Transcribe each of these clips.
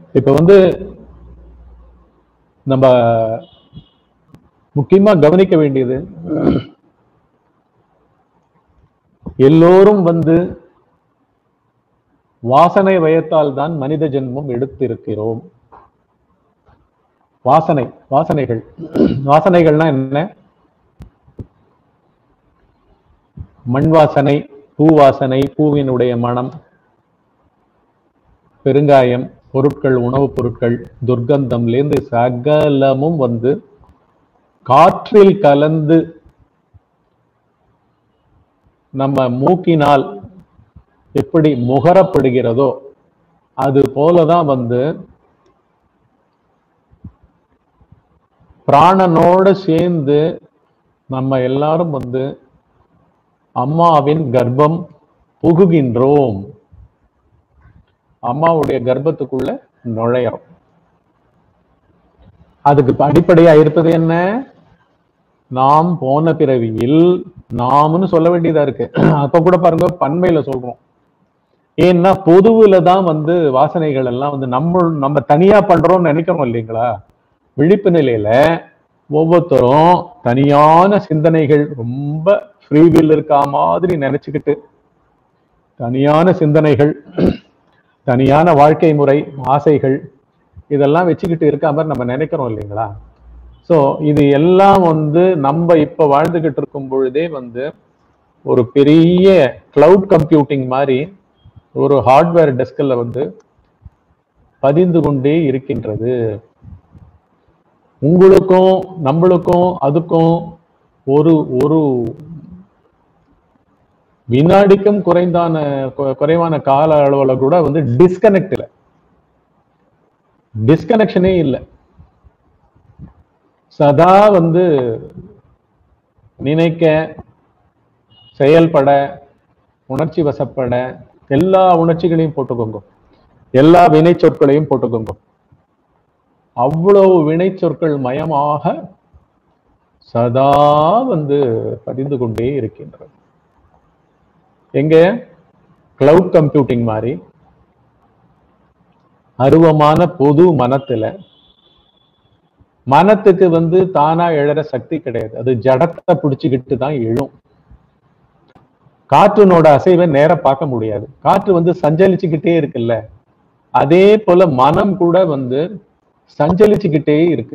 இப்ப வந்து நம்ம முக்கியமா கவனிக்க வேண்டியது எல்லோரும் வந்து வாசனை வயத்தால் தான் மனித ஜென்மம் எடுத்திருக்கிறோம் வாசனை வாசனைகள் வாசனைகள்னா என்ன மண் வாசனை பூ வாசனை பூவினுடைய மனம் பெருங்காயம் பொருட்கள் உணவுப் பொருட்கள் துர்க்கந்தம்லேருந்து சகலமும் வந்து காற்றில் கலந்து நம்ம மூக்கினால் எப்படி முகரப்படுகிறதோ அது போலதான் வந்து பிராணனோட சேர்ந்து நம்ம எல்லாரும் வந்து அம்மாவின் கர்ப்பம் புகுகின்றோம் அம்மாவுடைய கர்ப்பத்துக்குள்ள நுழையிறோம் அதுக்கு அடிப்படையா இருப்பது என்ன நாம் போன பிறவியில் நாம்னு சொல்ல வேண்டியதா இருக்கு அப்ப கூட பாருங்க பன்மையில சொல்றோம் ஏன்னா பொதுவுல தான் வந்து வாசனைகள் எல்லாம் வந்து நம்ம நம்ம தனியா பண்றோம்னு நினைக்கிறோம் இல்லைங்களா விழிப்பு நிலையில ஒவ்வொருத்தரும் தனியான சிந்தனைகள் ரொம்ப ஃப்ரீவில் இருக்கா மாதிரி நினைச்சுக்கிட்டு தனியான சிந்தனைகள் தனியான வாழ்க்கை முறை ஆசைகள் இதெல்லாம் வச்சுக்கிட்டு இருக்க மாதிரி நம்ம நினைக்கிறோம் இல்லைங்களா ஸோ இது எல்லாம் வந்து நம்ம இப்ப வாழ்ந்துகிட்டு இருக்கும் பொழுதே வந்து ஒரு பெரிய கிளவுட் கம்ப்யூட்டிங் மாதிரி ஒரு ஹார்ட்வேர் டெஸ்கில் வந்து பதிந்து கொண்டே இருக்கின்றது உங்களுக்கும் நம்மளுக்கும் அதுக்கும் ஒரு ஒரு வினாடிக்கும் குறைந்தான கு- குறைவான கால அளவுல கூட வந்து டிஸ்கனெக்ட் இல்லை டிஸ்கனெக்ஷனே இல்லை சதா வந்து நினைக்க செயல்பட உணர்ச்சி வசப்பட எல்லா உணர்ச்சிகளையும் போட்டுக்கோங்க எல்லா வினை சொற்களையும் போட்டுக்கோங்க அவ்வளவு வினை சொற்கள் மயமாக சதா வந்து பதிந்து கொண்டே இருக்கின்றது எங்க கிளவுட் கம்ப்யூட்டிங் மாதிரி அருவமான பொது மனத்துல மனத்துக்கு வந்து தானா எழற சக்தி கிடையாது அது ஜடத்தை பிடிச்சுக்கிட்டு தான் எழும் காற்றினோட அசைவை நேரா பார்க்க முடியாது காற்று வந்து சஞ்சலிச்சுக்கிட்டே இருக்குல்ல அதே போல மனம் கூட வந்து சஞ்சலிச்சுக்கிட்டே இருக்கு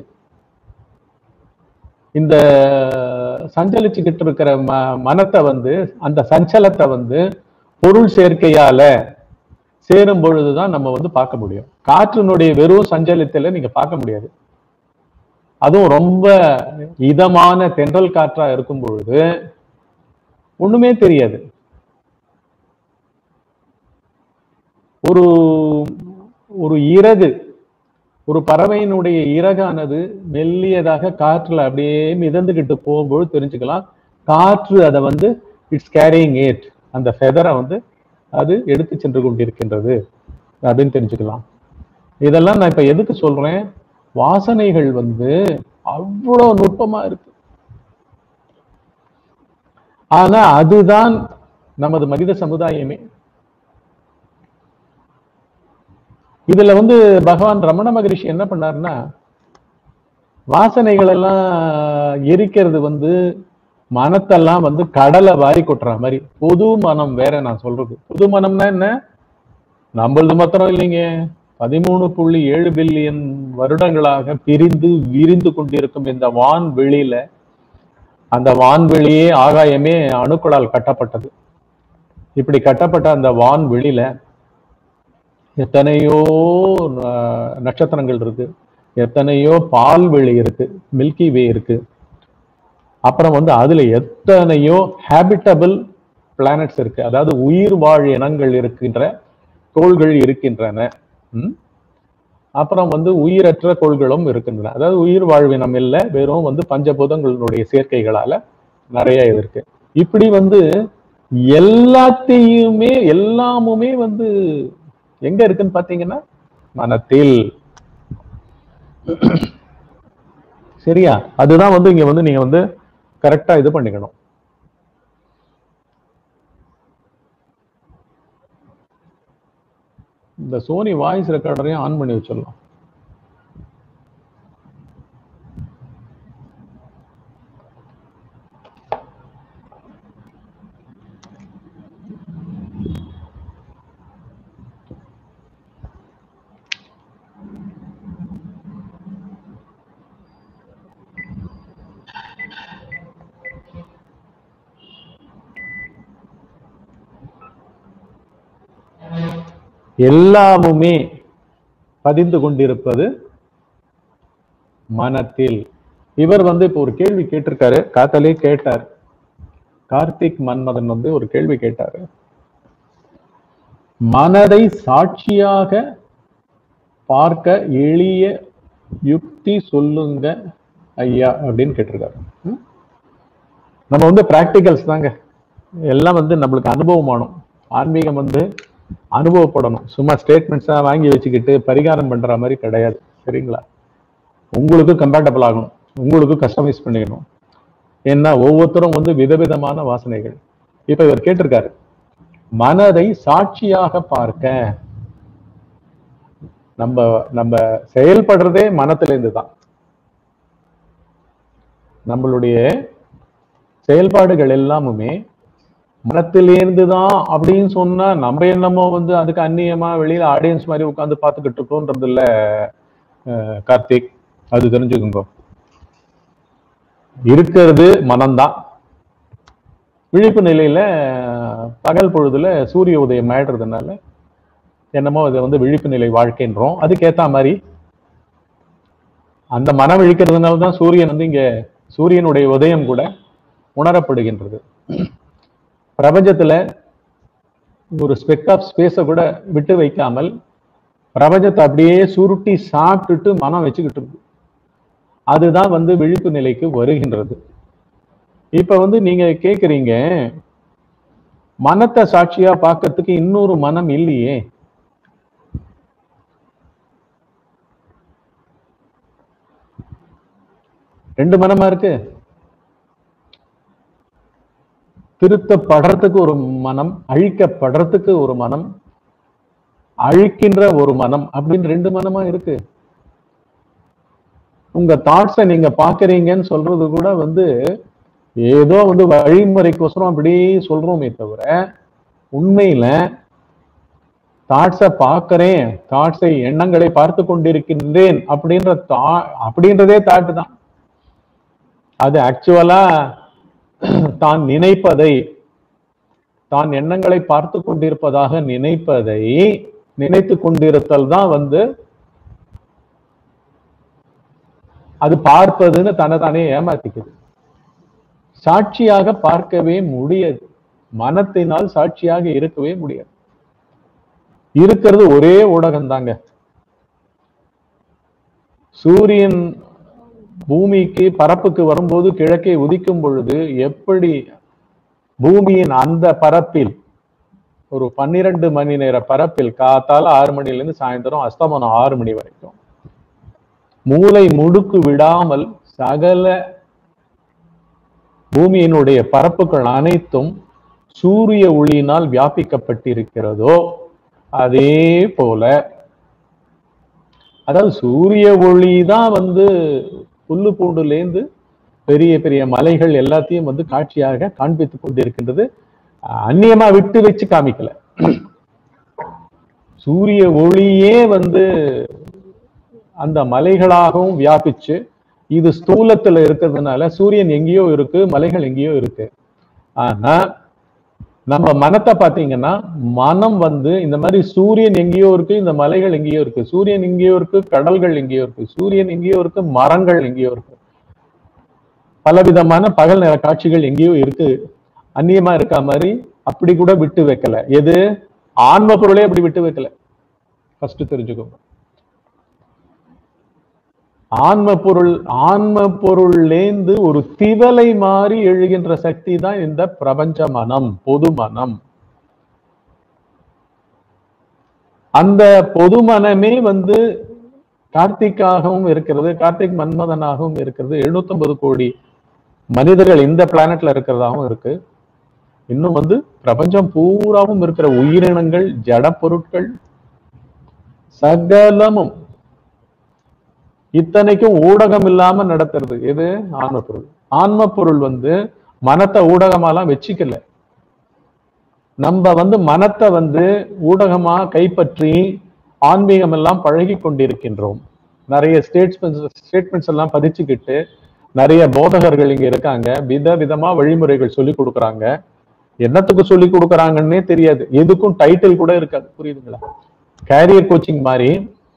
இந்த சஞ்சலிச்சுக்கிட்டு இருக்கிற ம மனத்தை வந்து அந்த சஞ்சலத்தை வந்து பொருள் சேர்க்கையால சேரும் பொழுதுதான் நம்ம வந்து பார்க்க முடியும் காற்றினுடைய வெறும் சஞ்சலத்துல நீங்க பார்க்க முடியாது அதுவும் ரொம்ப இதமான தென்றல் காற்றா இருக்கும் பொழுது ஒண்ணுமே தெரியாது ஒரு ஒரு இறகு ஒரு பறவையினுடைய இறகானது மெல்லியதாக காற்றுல அப்படியே மிதந்துகிட்டு போகும்போது தெரிஞ்சுக்கலாம் காற்று அதை வந்து இட்ஸ் கேரிங் ஏட் அந்த ஃபெதரை வந்து அது எடுத்து சென்று கொண்டிருக்கின்றது அப்படின்னு தெரிஞ்சுக்கலாம் இதெல்லாம் நான் இப்ப எதுக்கு சொல்றேன் வாசனைகள் வந்து அவ்வளவு நுட்பமா இருக்கு ஆனா அதுதான் நமது மனித சமுதாயமே இதுல வந்து பகவான் ரமண மகரிஷி என்ன பண்ணாருன்னா வாசனைகள் எல்லாம் எரிக்கிறது வந்து மனத்தெல்லாம் வந்து கடலை வாரி கொட்டுற மாதிரி பொது மனம் வேற நான் சொல்றது பொது மனம்னா என்ன நம்மளது மாத்திரம் இல்லைங்க பதிமூணு புள்ளி ஏழு பில்லியன் வருடங்களாக பிரிந்து விரிந்து கொண்டிருக்கும் இந்த வான்வெளியில அந்த வான்வெளியே ஆகாயமே அணுக்களால் கட்டப்பட்டது இப்படி கட்டப்பட்ட அந்த வான்வெளியில எத்தனையோ ந- நட்சத்திரங்கள் இருக்கு எத்தனையோ பால்வெளி இருக்கு மில்கி வே இருக்கு அப்புறம் வந்து அதுல எத்தனையோ ஹேபிட்டபிள் பிளானட்ஸ் இருக்கு அதாவது உயிர் வாழ் இனங்கள் இருக்கின்ற கோள்கள் இருக்கின்றன ம்? அப்புறம் வந்து உயிரற்ற கோள்களும் இருக்கின்றன அதாவது உயிர் வாழ்வினம் இல்லை வெறும் வந்து பஞ்சபூதங்களுடைய சேர்க்கைகளால நிறைய இது இருக்கு இப்படி வந்து எல்லாத்தையுமே எல்லாமுமே வந்து எங்க இருக்குன்னு பாத்தீங்கன்னா மனத்தில் சரியா அதுதான் வந்து இங்க வந்து நீங்க வந்து கரெக்டா இது பண்ணிக்கணும் இந்த சோனி வாய்ஸ் ரெக்கார்டரையும் ஆன் பண்ணி வச்சிடலாம் எல்லாமுமே பதிந்து கொண்டிருப்பது மனத்தில் இவர் வந்து இப்போ ஒரு கேள்வி கேட்டிருக்காரு காத்தாலே கேட்டார் கார்த்திக் மன்மதன் வந்து ஒரு கேள்வி கேட்டாரு மனதை சாட்சியாக பார்க்க எளிய யுக்தி சொல்லுங்க ஐயா அப்படின்னு கேட்டிருக்காரு ம்? நம்ம வந்து பிராக்டிகல்ஸ் தாங்க எல்லாம் வந்து நம்மளுக்கு அனுபவமானும் ஆன்மீகம் வந்து அனுபவப்படணும் சும்மா ஸ்டேட்மெண்ட்ஸா வாங்கி வச்சுக்கிட்டு பரிகாரம் பண்ற மாதிரி கிடையாது சரிங்களா உங்களுக்கு கம்பேட்டபிள் ஆகணும் உங்களுக்கு கஸ்டமைஸ் பண்ணிக்கணும் ஏன்னா ஒவ்வொருத்தரும் வந்து விதவிதமான வாசனைகள் இப்ப இவர் கேட்டிருக்காரு மனதை சாட்சியாக பார்க்க நம்ம நம்ம செயல்படுறதே மனத்திலிருந்து தான் நம்மளுடைய செயல்பாடுகள் எல்லாமுமே மனத்திலேருந்து தான் அப்படின்னு சொன்னா நம்ம என்னமோ வந்து அதுக்கு அந்நியமா வெளியில ஆடியன்ஸ் மாதிரி உட்கார்ந்து பார்த்துக்கிட்டு இருக்கோன்றது இல்ல அஹ், கார்த்திக் அது தெரிஞ்சுக்குங்க இருக்கிறது மனம்தான் விழிப்பு நிலையில அஹ், பகல் பொழுதுல சூரிய உதயம் ஆயிடுறதுனால என்னமோ அது வந்து விழிப்பு நிலை வாழ்க்கைன்றோம் அதுக்கேத்த மாதிரி அந்த மனம் விழிக்கிறதுனால தான் சூரியன் வந்து இங்க சூரியனுடைய உதயம் கூட உணரப்படுகின்றது பிரபஞ்சத்துல ஒரு ஸ்பெக் ஆஃப் ஸ்பேஸை கூட விட்டு வைக்காமல் பிரபஞ்சத்தை அப்படியே சுருட்டி சாப்பிட்டுட்டு மனம் வச்சுக்கிட்டு இருக்கு அதுதான் வந்து விழிப்பு நிலைக்கு வருகின்றது இப்ப வந்து நீங்க கேக்குறீங்க மனத்தை சாட்சியா பார்க்கறதுக்கு இன்னொரு மனம் இல்லையே ரெண்டு மனமா இருக்கு திருத்தப்படுறதுக்கு ஒரு மனம் அழிக்கப்படுறதுக்கு ஒரு மனம் அழிக்கின்ற ஒரு மனம் அப்படின்னு ரெண்டு மனமா இருக்கு உங்க தாட்ஸை நீங்க பாக்குறீங்கன்னு சொல்றது கூட வந்து ஏதோ வந்து வழிமுறைக்கோசரம் அப்படி சொல்றோமே தவிர உண்மையில தாட்ஸை பார்க்கிறேன் தாட்ஸை எண்ணங்களை பார்த்து கொண்டிருக்கின்றேன் அப்படின்ற தா அப்படின்றதே தாட்டு தான் அது ஆக்சுவலா தான் நினைப்பதை தான் எண்ணங்களை பார்த்து கொண்டிருப்பதாக நினைப்பதை நினைத்து கொண்டிருத்தல் தான் வந்து அது பார்ப்பதுன்னு தன்னைத்தானே ஏமாத்திக்குது சாட்சியாக பார்க்கவே முடியாது மனத்தினால் சாட்சியாக இருக்கவே முடியாது இருக்கிறது ஒரே ஊடகம் தாங்க சூரியன் பூமிக்கு பரப்புக்கு வரும்போது கிழக்கே உதிக்கும் பொழுது எப்படி பூமியின் அந்த பரப்பில் ஒரு பன்னிரண்டு மணி நேர பரப்பில் காத்தால ஆறு மணில இருந்து சாயந்தரம் அஸ்தமனம் ஆறு மணி வரைக்கும் மூளை முடுக்கு விடாமல் சகல பூமியினுடைய பரப்புகள் அனைத்தும் சூரிய ஒளியினால் வியாபிக்கப்பட்டிருக்கிறதோ அதே போல அதாவது சூரிய ஒளி தான் வந்து புல்லு பூண்டுலேருந்து பெரிய பெரிய மலைகள் எல்லாத்தையும் வந்து காட்சியாக காண்பித்துக் கொண்டிருக்கின்றது அந்நியமா விட்டு வச்சு காமிக்கல சூரிய ஒளியே வந்து அந்த மலைகளாகவும் வியாபிச்சு இது ஸ்தூலத்துல இருக்கிறதுனால சூரியன் எங்கேயோ இருக்கு மலைகள் எங்கேயோ இருக்கு ஆனா நம்ம மனத்தை பாத்தீங்கன்னா மனம் வந்து இந்த மாதிரி சூரியன் எங்கேயோ இருக்கு இந்த மலைகள் எங்கேயோ இருக்கு சூரியன் எங்கேயோ இருக்கு கடல்கள் எங்கேயோ இருக்கு சூரியன் எங்கேயோ இருக்கு மரங்கள் எங்கேயோ இருக்கு பலவிதமான பகல் நேர காட்சிகள் எங்கேயோ இருக்கு அந்நியமா இருக்கா மாதிரி அப்படி கூட விட்டு வைக்கல எது ஆன்ம பொருளே அப்படி விட்டு வைக்கல ஃபர்ஸ்ட் தெரிஞ்சுக்கோங்க ஆன்ம பொருள் ஆன்ம பொருள்லேந்து ஒரு திவலை மாறி எழுகின்ற சக்தி தான் இந்த பிரபஞ்ச மனம் பொது மனம் அந்த பொது மனமே வந்து கார்த்திக்காகவும் இருக்கிறது கார்த்திக் மன்மதனாகவும் இருக்கிறது 750 கோடி மனிதர்கள் இந்த பிளானட்ல இருக்கிறதாகவும் இருக்கு இன்னும் வந்து பிரபஞ்சம் பூராவும் இருக்கிற உயிரினங்கள் ஜட பொருட்கள் சகலமும் இத்தனைக்கும் ஊடகம் இல்லாம நடத்துறது எது ஆன்ம பொருள் ஆன்ம பொருள் வந்து மனத்தை ஊடகமாலாம் வச்சுக்கல நம்ம வந்து மனத்தை வந்து ஊடகமா கைப்பற்றி ஆன்மீகம் எல்லாம் பழகி கொண்டிருக்கின்றோம் நிறைய ஸ்டேட்மெண்ட்ஸ் ஸ்டேட்மெண்ட்ஸ் எல்லாம் பதிச்சுக்கிட்டு நிறைய போதகர்கள் இங்க இருக்காங்க வித விதமா வழிமுறைகள் சொல்லி கொடுக்குறாங்க என்னத்துக்கு சொல்லி கொடுக்குறாங்கன்னே தெரியாது எதுக்கும் டைட்டில் கூட இருக்காது புரியுதுங்களா கேரியர் கோச்சிங் மாதிரி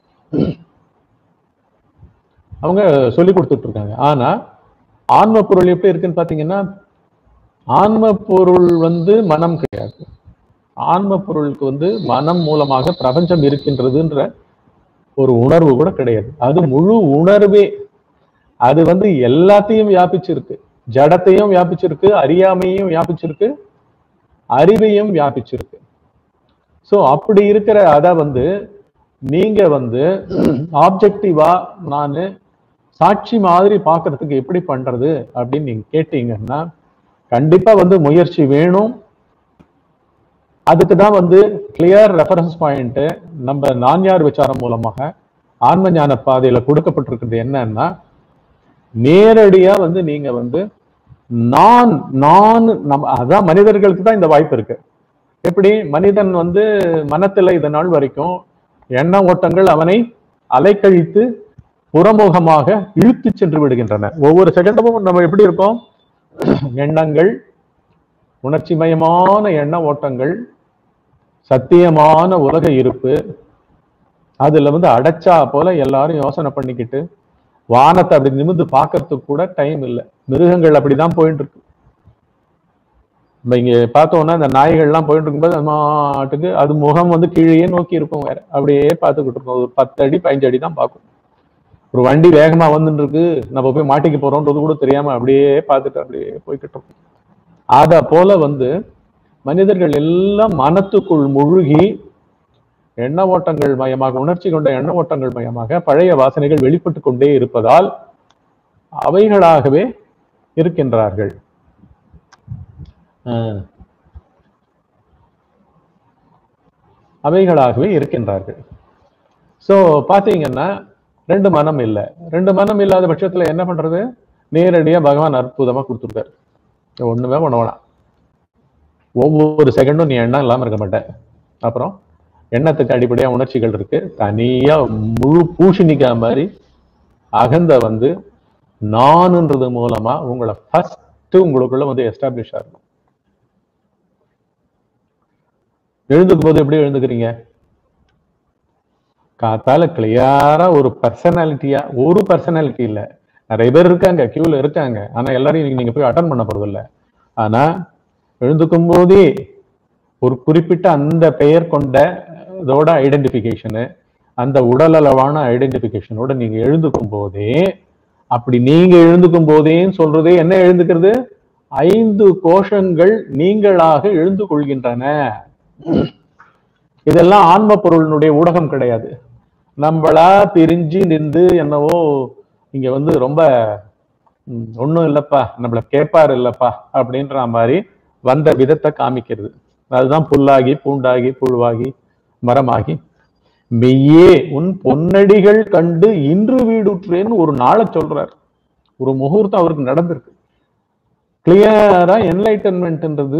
அவங்க சொல்லி கொடுத்துட்டு இருக்காங்க ஆனா ஆன்ம பொருள் எப்படி இருக்குன்னு பாத்தீங்கன்னா ஆன்ம பொருள் வந்து மனம் கிடையாது ஆன்ம பொருளுக்கு வந்து மனம் மூலமாக பிரபஞ்சம் இருக்கின்றதுன்ற ஒரு உணர்வு கூட கிடையாது அது முழு உணர்வே அது வந்து எல்லாத்தையும் வியாபிச்சிருக்கு ஜடத்தையும் வியாபிச்சிருக்கு அறியாமையும் வியாபிச்சிருக்கு அறிவையும் வியாபிச்சிருக்கு சோ அப்படி இருக்கிற அத வந்து நீங்க வந்து ஆப்ஜெக்டிவா நான் சாட்சி மாதிரி பார்க்கிறதுக்கு எப்படி பண்றது அப்படின்னு நீங்க கேட்டீங்கன்னா கண்டிப்பா வந்து முயற்சி வேணும் அதுக்கு தான் வந்து கிளியர் ரெஃபரன்ஸ் பாயிண்ட் நம்ம நான்யார் விசாரம் மூலமாக ஆன்ம ஞான பாதையில கொடுக்கப்பட்டிருக்கிறது என்னன்னா நேரடியா வந்து நீங்க வந்து நான் நான் நம்ம அதான் மனிதர்களுக்கு தான் இந்த வாய்ப்பு இருக்கு எப்படி மனிதன் வந்து மனத்துல இது நாள் வரைக்கும் எண்ண ஓட்டங்கள் அவனை அலைக்கழித்து புறமுகமாக இழுத்து சென்று விடுகின்றன ஒவ்வொரு செகண்டமும் நம்ம எப்படி இருக்கோம் எண்ணங்கள் உணர்ச்சிமயமான எண்ண ஓட்டங்கள் சத்தியமான உலக இருப்பு அதுல வந்து அடைச்சா போல எல்லாரும் யோசனை பண்ணிக்கிட்டு வானத்தை அப்படி நிமிர்ந்து பார்க்கறதுக்கு கூட டைம் இல்லை மிருகங்கள் அப்படிதான் போயிட்டு இருக்கு நம்ம இங்க பார்த்தோம்னா இந்த நாய்கள்லாம் போயிட்டு இருக்கும்போது அது மாட்டுக்கு அது முகம் வந்து கீழே நோக்கி இருக்கும் வேற அப்படியே பார்த்துக்கிட்டு இருக்கும் ஒரு பத்து அடி பதினஞ்சு அடி தான் பார்க்கும் ஒரு வண்டி வேகமா வந்துட்டு இருக்கு நம்ம போய் மாட்டிக்க போறோம்ன்றது கூட தெரியாம அப்படியே பார்த்துட்டு அப்படியே போய்கிட்டு இருக்கும் அத போல வந்து மனிதர்கள் எல்லாம் மனத்துக்குள் முழுகி எண்ண ஓட்டங்கள் மயமாக உணர்ச்சி கொண்ட எண்ண ஓட்டங்கள் மயமாக பழைய வாசனைகள் வெளிப்பட்டு கொண்டே இருப்பதால் அவைகளாகவே இருக்கின்றார்கள் ஆஹ். அவைகளாகவே இருக்கின்றார்கள் சோ பாத்தீங்கன்னா ரெண்டு மனம் இல்லை ரெண்டு மனம் இல்லாத பட்சத்துல என்ன பண்றது நேரடியா பகவான் அற்புதமா கொடுத்துருக்காரு ஒண்ணுமே பண்ண வேணாம் ஒவ்வொரு செகண்டும் நீ எண்ணம் இல்லாம இருக்க மாட்ட அப்புறம் எண்ணத்துக்கு அடிப்படையா உணர்ச்சிகள் இருக்கு தனியா முழு பூஷணிக்கா மாதிரி அகந்த வந்து நானுன்றது மூலமா உங்களை ஃபர்ஸ்ட் உங்களுக்குள்ள வந்து எஸ்டாப்ளிஷ் ஆகணும் எழுந்துக்கும் போது எப்படி எழுந்துக்கிறீங்க காத்தால கிளியரா ஒரு பர்சனாலிட்டியா ஒரு பர்சனாலிட்டி இல்ல நிறைய பேர் இருக்காங்க கியூல இருக்காங்க ஆனா எல்லாரையும் நீங்க- நீங்க போய் அட்டன் பண்ண போறது இல்ல ஆனா எழுந்துக்கும் போதே ஒரு குறிப்பிட்ட அந்த பெயர் கொண்ட இதோட ஐடென்டிபிகேஷனு அந்த உடலளவான ஐடென்டிபிகேஷனோட நீங்க எழுந்துக்கும் போதே அப்படி நீங்க எழுந்துக்கும் போதேன்னு சொல்றதே என்ன எழுந்துக்கிறது ஐந்து கோஷங்கள் நீங்களாக எழுந்து கொள்கின்றன இதெல்லாம் ஆன்ம பொருளினுடைய ஊடகம் கிடையாது நம்மளா பிரிஞ்சு நின்று என்னவோ இங்க வந்து ரொம்ப ம், ஒண்ணும் இல்லப்பா நம்மள கேட்பாரு இல்லப்பா அப்படின்ற மாதிரி வந்த விதத்தை காமிக்கிறது அதுதான் புல்லாகி பூண்டாகி புழுவாகி மரமாகி மெய்யே உன் பொன்னடிகள் கண்டு இன்று வீடுற்றேன்னு ஒரு நாளை சொல்றார் ஒரு முகூர்த்தம் அவருக்கு நடந்திருக்கு கிளியரா என்லைட்டன்மெண்ட்ன்றது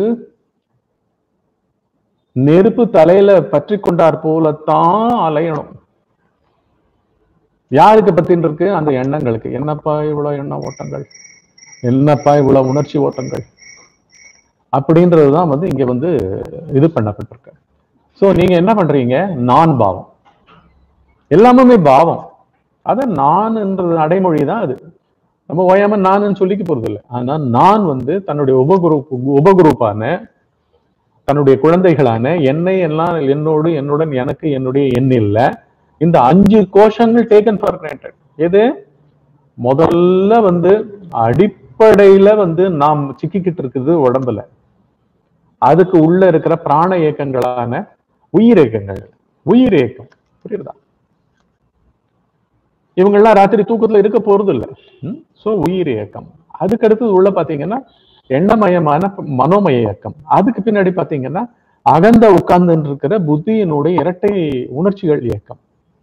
நெருப்பு தலையில பற்றி கொண்டார் போலத்தான் அலையணும் யாருக்கு பத்தின்னு இருக்கு அந்த எண்ணங்களுக்கு என்னப்பா இவ்வளவு எண்ண ஓட்டங்கள் என்னப்பா இவ்வளவு உணர்ச்சி ஓட்டங்கள் அப்படின்றதுதான் வந்து இங்க வந்து இது பண்ணப்பட்டிருக்கு சோ நீங்க என்ன பண்றீங்க நான் பாவம் எல்லாமே பாவம் அத நான்ன்றது அடைமொழி தான் அது நம்ம ஓயாம நான்னு சொல்லிக்க போறது இல்லை ஆனா நான் வந்து தன்னுடைய உபகுரூப் உபகுரூப்பான தன்னுடைய குழந்தைகளான என்னை எல்லாம் என்னோடு என்னுடன் எனக்கு என்னுடைய எண் இல்ல இந்த அஞ்சு கோஷங்கள் டேக்கன் ஃபார் கிராண்டட் எது முதல்ல வந்து அடிப்படையில வந்து நாம் சிக்கிக்கிட்டு இருக்குது உடம்புல அதுக்கு உள்ள இருக்கிற பிராண இயக்கங்களான உயிர் இயக்கங்கள் உயிர் இயக்கம் புரியுதா இவங்கெல்லாம் ராத்திரி தூக்கத்துல இருக்க போறது இல்ல சோ உயிர் இயக்கம் அதுக்கு அடுத்தது உள்ள பாத்தீங்கன்னா எண்ணமயமான மனோமய இயக்கம் அதுக்கு பின்னாடி பாத்தீங்கன்னா அகந்த உட்கார்ந்து இருக்கிற புத்தியினுடைய இரட்டை உணர்ச்சிகள் இயக்கம்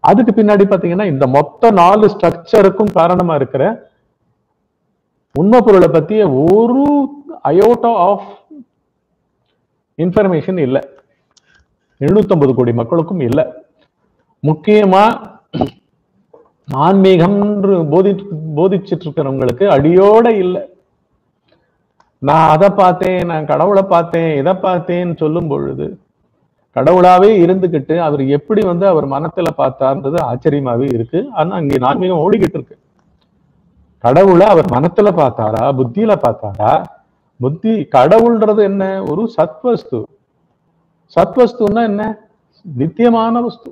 அதுக்கு பின்னாடி பாத்தீங்கன்னா இந்த மொத்த நாலு ஸ்ட்ரக்சருக்கும் காரணமா இருக்கிற உண்மை பொருளை பத்திய ஒரு அயோட்டா ஆஃப் இன்ஃபர்மேஷன் இல்லை எழுநூத்தம்பது கோடி மக்களுக்கும் இல்லை முக்கியமா ஆன்மீகம்ன்று போதி போதிச்சிட்டு இருக்கிறவங்களுக்கு அடியோட இல்லை நான் அதை பார்த்தேன் நான் கடவுளை பார்த்தேன் இதை பார்த்தேன்னு சொல்லும் பொழுது கடவுளாவே இருந்துகிட்டு அவர் எப்படி வந்து அவர் மனத்துல பார்த்தார்ன்றது ஆச்சரியமாவே இருக்கு ஆனா அங்கே ஆன்மீகம் ஓடிக்கிட்டு இருக்கு கடவுளை அவர் மனத்துல பார்த்தாரா புத்தியில பார்த்தாரா புத்தி கடவுள்ன்றது என்ன ஒரு சத்வஸ்து சத்வஸ்துன்னா என்ன நித்தியமான வஸ்து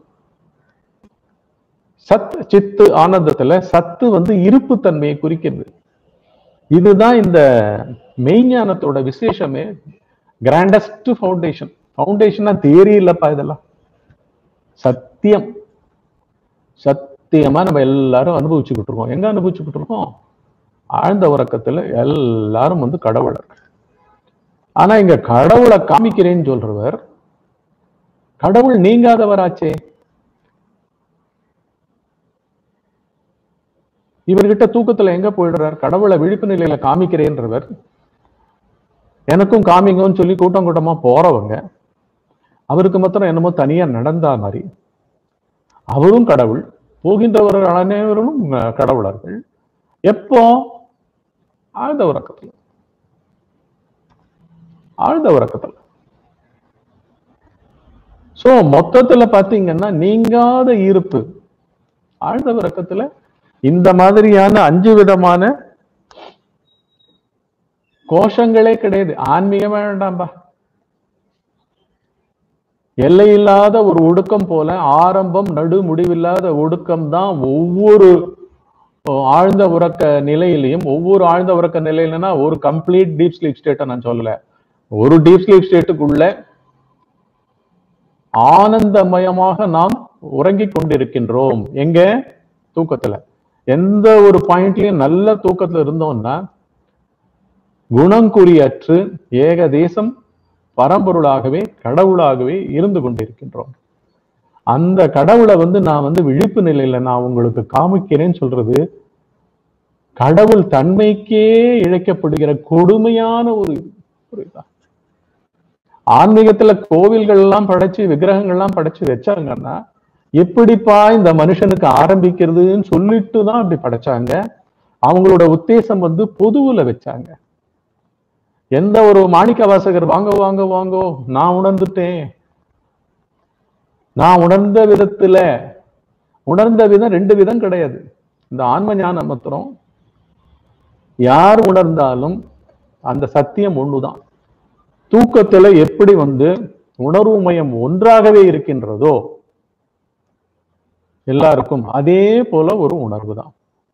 சத் சித்து ஆனந்தத்துல சத்து வந்து இருப்பு தன்மையை குறிக்கிறது இதுதான் இந்த மெய்ஞானத்தோட விசேஷமே கிராண்டஸ்ட் ஃபவுண்டேஷன் ஃபவுண்டேஷனா தேரி இல்லப்பா இதெல்லாம் சத்தியம் சத்தியமா நம்ம எல்லாரும் அனுபவிச்சுக்கிட்டு இருக்கோம் எங்க அனுபவிச்சுக்கிட்டு இருக்கோம் ஆழ்ந்த உறக்கத்துல எல்லாரும் வந்து கடவுளர் ஆனா இங்க கடவுளை காமிக்கிறேன்னு சொல்றவர் கடவுள் நீங்காதவராச்சே இவர்கிட்ட தூக்கத்துல எங்க போயிடுறார் கடவுளை விழிப்பு நிலையில காமிக்கிறேன்றவர் எனக்கும் காமிங்கன்னு சொல்லி கூட்டம் கூட்டமா போறவங்க அவருக்கு மாத்திரம் என்னமோ தனியா நடந்தா மாதிரி அவரும் கடவுள் போகின்றவர்கள் அனைவரும் அஹ், கடவுளர்கள் எப்போ ஆழ்ந்த உறக்கத்துல ஆழ்ந்த உறக்கத்துல சோ மொத்தத்துல பாத்தீங்கன்னா நீங்காத இருப்பு ஆழ்ந்த உறக்கத்துல இந்த மாதிரியான அஞ்சு விதமான கோஷங்களே கிடையாது ஆன்மீகமே வேண்டாம்பா எல்லையில்லாத ஒரு ஒடுக்கம் போல ஆரம்பம் நடு முடிவில்லாத ஒடுக்கம் தான் ஒவ்வொரு ஆழ்ந்த உறக்க நிலையிலையும் ஒவ்வொரு ஆழ்ந்த உறக்க நிலையிலனா ஒரு கம்ப்ளீட் டீப் ஸ்லீப் ஸ்டேட்டை நான் சொல்லல ஒரு டீப் ஸ்லீப் ஸ்டேட்டுக்குள்ள ஆனந்தமயமாக நாம் உறங்கிக் கொண்டிருக்கின்றோம் எங்க தூக்கத்துல எந்த ஒரு பாயிண்ட்லயும் நல்ல தூக்கத்துல இருந்தோம்னா குணங்குறியற்று ஏகதேசம் பரம்பொருளாகவே கடவுளாகவே இருந்து கொண்டிருக்கின்றோம் அந்த கடவுளை வந்து நான் வந்து விழிப்பு நிலையில நான் உங்களுக்கு காமிக்கிறேன்னு சொல்றது கடவுள் தன்மைக்கே இழைக்கப்படுகிற கொடுமையான ஒரு ஒரு இதா. ஆன்மீகத்துல கோவில்கள் எல்லாம் படைச்சு விக்கிரகங்கள் எல்லாம் படைச்சு வச்சாங்கன்னா எப்படிப்பா இந்த மனுஷனுக்கு ஆரம்பிக்கிறதுன்னு சொல்லிட்டு தான் அப்படி படைச்சாங்க அவங்களோட உத்தேசம் வந்து பொதுவுல வச்சாங்க எந்த ஒரு மாணிக்க வாசகர் வாங்க வாங்க வாங்கோ நான் உணர்ந்துட்டேன் நான் உணர்ந்த விதத்துல உணர்ந்த விதம் ரெண்டு விதம் கிடையாது இந்த ஆன்ம ஞானம் மாத்திரம் யார் உணர்ந்தாலும் அந்த சத்தியம் ஒண்ணுதான் தூக்கத்துல எப்படி வந்து உணர்வு மயம் ஒன்றாகவே இருக்கின்றதோ எல்லாருக்கும் அதே போல ஒரு உணர்வு தான்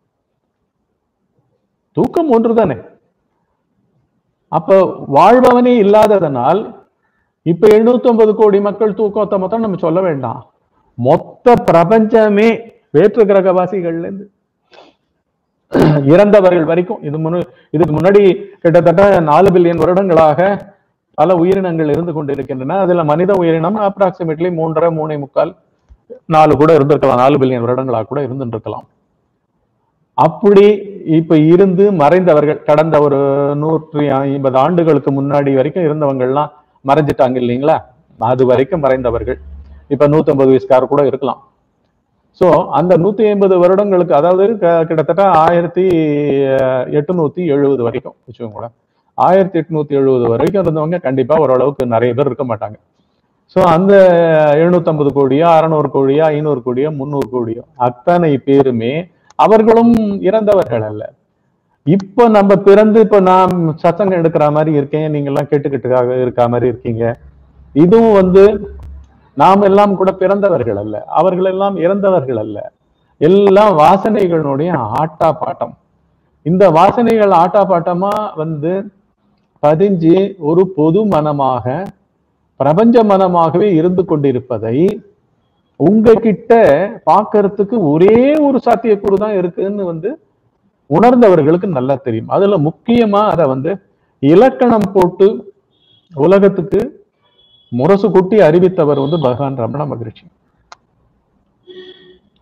தூக்கம் ஒன்றுதானே அப்ப வாழ்பவனே இல்லாததனால் இப்ப 750 கோடி மக்கள் தூக்கத்தை மொத்தம் நம்ம சொல்ல வேண்டாம் மொத்த பிரபஞ்சமே வேற்று கிரகவாசிகள்ல இருந்து இறந்தவர்கள் வரைக்கும் இது முன்னு இதுக்கு முன்னாடி கிட்டத்தட்ட நாலு பில்லியன் வருடங்களாக பல உயிரினங்கள் இருந்து கொண்டிருக்கின்றன அதுல மனித உயிரினம் அப்ராக்சிமேட்லி மூன்றரை மூணே முக்கால் நாலு கூட இருந்திருக்கலாம் நாலு பில்லியன் வருடங்களாக கூட இருந்துருக்கலாம் அப்படி இப்ப இருந்து மறைந்தவர்கள் கடந்த ஒரு நூற்றி ஐம்பது ஆண்டுகளுக்கு முன்னாடி வரைக்கும் இருந்தவங்கள்லாம் மறைஞ்சிட்டாங்க இல்லைங்களா அது வரைக்கும் மறைந்தவர்கள் இப்ப 150 வயசுக்காரர் கூட இருக்கலாம் சோ அந்த நூத்தி ஐம்பது வருடங்களுக்கு அதாவது க- கிட்டத்தட்ட ஆயிரத்தி எட்டுநூத்தி எழுபது வரைக்கும் வச்சுக்கோங்களேன் ஆயிரத்தி எட்நூத்தி எழுபது வரைக்கும் இருந்தவங்க கண்டிப்பா ஓரளவுக்கு நிறைய பேர் இருக்க மாட்டாங்க சோ அந்த 750 கோடியோ அறநூறு கோடியோ ஐநூறு கோடியோ முந்நூறு கோடியோ அத்தனை பேருமே அவர்களும் இறந்தவர்கள் அல்ல இப்ப நம்ம பிறந்து இப்ப நான் சத்தங்கம் எடுக்கிற மாதிரி இருக்கேன் நீங்க எல்லாம் கேட்டுக்கிட்டு இருக்க மாதிரி இருக்கீங்க இதுவும் வந்து நாம் எல்லாம் கூட பிறந்தவர்கள் அல்ல அவர்கள் எல்லாம் இறந்தவர்கள் அல்ல எல்லாம் வாசனைகளுடைய ஆட்டா பாட்டம் இந்த வாசனைகள் ஆட்டா பாட்டமா வந்து பதிஞ்சு ஒரு பொது மனமாக பிரபஞ்ச மனமாகவே இருந்து கொண்டிருப்பதை உங்ககிட்ட பார்க்கறதுக்கு ஒரே ஒரு சாத்தியக்கூறு தான் இருக்குன்னு வந்து உணர்ந்தவர்களுக்கு நல்லா தெரியும் அதுல முக்கியமா அதை வந்து இலக்கணம் போட்டு உலகத்துக்கு முரசு கொட்டி அறிவித்தவர் வந்து பகவான் ரமண மகரிஷி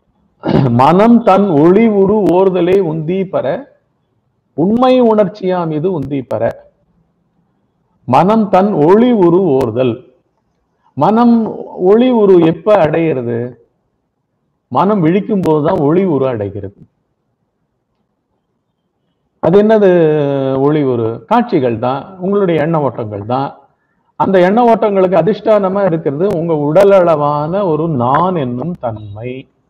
மனம் தன் ஒளி உரு ஓர்தலே உந்தி பெற உண்மை உணர்ச்சியாம் இது உந்தி பெற மனம் தன் ஒளி உரு ஓர்தல் மனம் ஒளி உரு எப்ப அடைகிறது மனம் விழிக்கும் போதுதான் ஒளி உரு அடைகிறது அது என்னது ஒளி உரு காட்சிகள் தான் உங்களுடைய எண்ண ஓட்டங்கள் தான் அந்த எண்ண ஓட்டங்களுக்கு அதிஷ்டானமா இருக்கிறது உங்க உடல் அளவான ஒரு நான் என்னும் தன்மை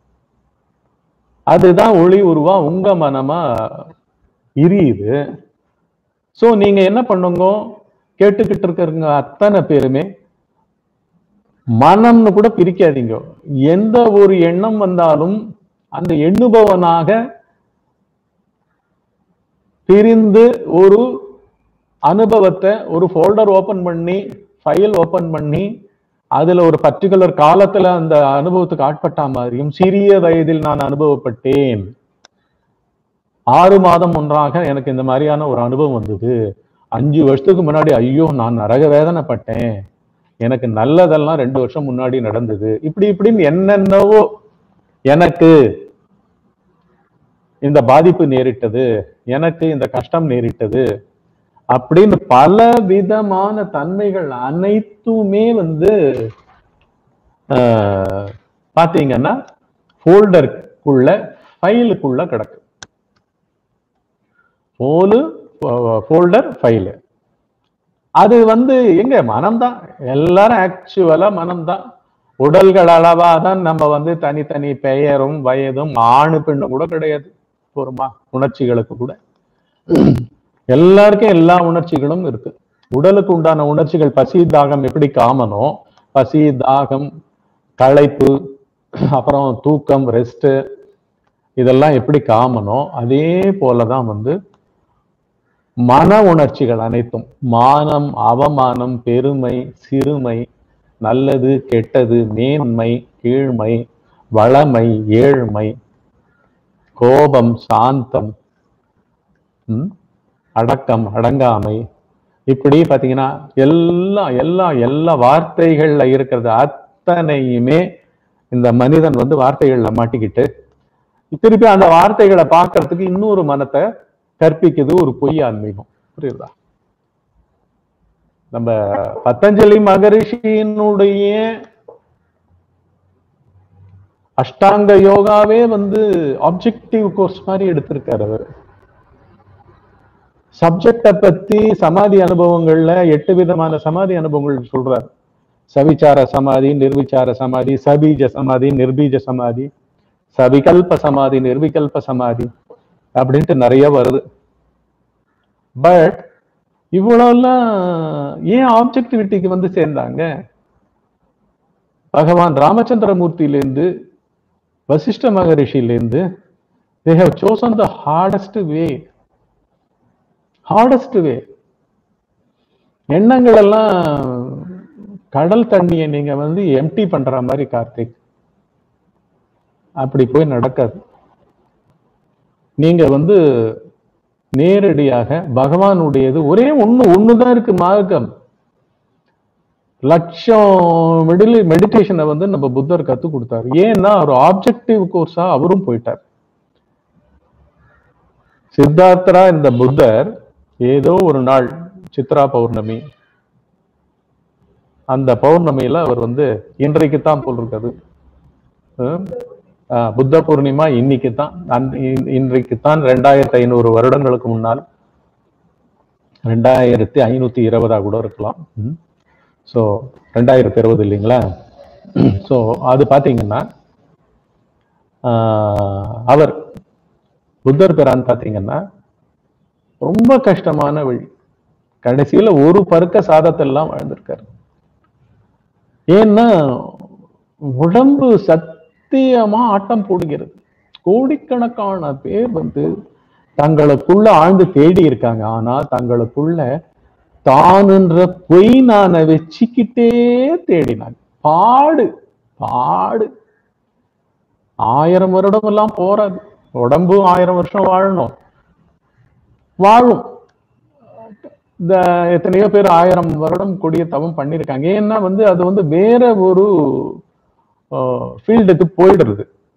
அதுதான் ஒளி உருவா உங்க மனமா எரியுது சோ நீங்க என்ன பண்ணுங்க கேட்டுக்கிட்டு இருக்கிறவங்க அத்தனை பேருமே மனம்னு கூட பிரிக்காதீங்க எந்த ஒரு எண்ணம் வந்தாலும் அந்த எண்ணுபவனாக பிரிந்து ஒரு அனுபவத்தை ஒரு ஃபோல்டர் ஓபன் பண்ணி ஃபைல் ஓபன் பண்ணி அதுல ஒரு பர்டிகுலர் காலத்துல அந்த அனுபவத்துக்கு ஆட்பட்ட மாதிரியும் சிறிய வயதில் நான் அனுபவப்பட்டேன் ஆறு மாதம் ஒன்றாக எனக்கு இந்த மாதிரியான ஒரு அனுபவம் வந்தது அஞ்சு வருஷத்துக்கு முன்னாடி ஐயோ நான் நரக வேதனைப்பட்டேன் எனக்கு நல்லதெல்லாம் ரெண்டு வருஷம் முன்னாடி நடந்தது இப்படி இப்படின்னு என்னென்னவோ எனக்கு இந்த பாதிப்பு நேரிட்டது எனக்கு இந்த கஷ்டம் நேரிட்டது அப்படின்னு பல விதமான தன்மைகள் அனைத்துமே வந்து ஆஹ், பாத்தீங்கன்னா ஃபோல்டருக்குள்ள ஃபைலுக்குள்ள கிடக்கு ஃபோலு ஃபோல்டர் ஃபைலு அது வந்து எங்க மனம்தான் எல்லாரும் ஆக்சுவலா மனம்தான் உடல்கள் அளவா தான் நம்ம வந்து தனித்தனி பெயரும் வயதும் ஆணு பெண்ணு கூட கிடையாது போருமா உணர்ச்சிகளுக்கு கூட எல்லாருக்கும் எல்லா உணர்ச்சிகளும் இருக்கு உடலுக்கு உண்டான உணர்ச்சிகள் பசி தாகம் எப்படி காமனோ பசி தாகம் களைப்பு அப்புறம் தூக்கம் ரெஸ்ட் இதெல்லாம் எப்படி காமனோ அதே போலதான் வந்து மன உணர்ச்சிகள் அனைத்தும் மானம் அவமானம் பெருமை சிறுமை நல்லது கெட்டது மேன்மை கீழ்மை வளமை ஏழ்மை கோபம் சாந்தம் ம், அடக்கம் அடங்காமை இப்படி பாத்தீங்கன்னா எல்லா எல்லா எல்லா வார்த்தைகள்ல இருக்கிறது அத்தனையுமே இந்த மனிதன் வந்து வார்த்தைகள்ல மாட்டிக்கிட்டு திருப்பி அந்த வார்த்தைகளை பார்க்கறதுக்கு இன்னொரு மனத்தை கற்பிக்குது ஒரு பொய் ஆன்மீகம் புரியுதா நம்ம பத்தஞ்சலி மகரிஷியினுடைய அஷ்டாங்க யோகாவே வந்து ஆப்ஜெக்டிவ் கோர்ஸ் மாதிரி எடுத்திருக்காரு அவர் சப்ஜெக்ட பத்தி சமாதி அனுபவங்கள்ல எட்டு விதமான சமாதி அனுபவங்கள் சொல்றாரு சவிச்சார சமாதி நிர்விச்சார சமாதி சபீஜ சமாதி நிர்பீஜ சமாதி சவிகல்ப சமாதி நிர்விகல்ப சமாதி அப்படின்ட்டு நிறைய வருது பட் இவ்வளவுலாம் ஏன் ஆப்ஜெக்டிவிட்டிக்கு வந்து சேர்ந்தாங்க பகவான் ராமச்சந்திரமூர்த்தியிலேருந்து வசிஷ்ட மகரிஷியிலேருந்து they have chosen the hardest way hardest way எண்ணங்கள் எல்லாம் கடல் தண்ணியை நீங்க வந்து எம்டி பண்ற மாதிரி கார்த்திக் அப்படி போய் நடக்காது நீங்க வந்து நேரடியாக பகவானுடையது ஒரே ஒண்ணு ஒண்ணுதான் இருக்கு மார்க்கம் லட்சம் மெடிலி மெடிடேஷனை வந்து நம்ம புத்தர் கத்து கொடுத்தாரு ஏன்னா ஒரு ஆப்ஜெக்டிவ் கோர்ஸா அவரும் போயிட்டார் சித்தார்த்தரா இந்த புத்தர் ஏதோ ஒரு நாள் சித்ரா பௌர்ணமி அந்த பௌர்ணமியில அவர் வந்து இன்றைக்கு தான் போல் இருக்காது ஹம், ஆஹ், புத்த பூர்ணிமா இன்னைக்கு தான் இன்றைக்கு தான் ரெண்டாயிரத்தி ஐநூறு வருடங்களுக்கு முன்னால் ரெண்டாயிரத்தி ஐநூத்தி இருபதா கூட இருக்கலாம் ஸோ ரெண்டாயிரத்தி இருபது இல்லைங்களா ஸோ அது பார்த்தீங்கன்னா ஆஹ், அவர் புத்தர் பிரான் பார்த்தீங்கன்னா ரொம்ப கஷ்டமான வழி கடைசியில ஒரு பருக்க சாதத்தெல்லாம் வாழ்ந்திருக்காரு ஏன்னா உடம்பு சத்தியமா ஆட்டம் போடுகிறது கோடிக்கணக்கான பேர் வந்து தங்களுக்குள்ள ஆழ்ந்து தேடி இருக்காங்க ஆனா தங்களுக்குள்ள தானுன்ற பொய் நானை வச்சுக்கிட்டே தேடினாங்க பாடு பாடு ஆயிரம் வருடம் எல்லாம் போறாது உடம்பு ஆயிரம் வருஷம் வாழணும் வாழும் இந்த எத்தனையோ பேர் ஆயிரம் வருடம் கொடிய தவம் பண்ணியிருக்காங்க ஏன்னா வந்து அது வந்து வேற ஒரு ஃபீல்டுக்கு போயிடுறது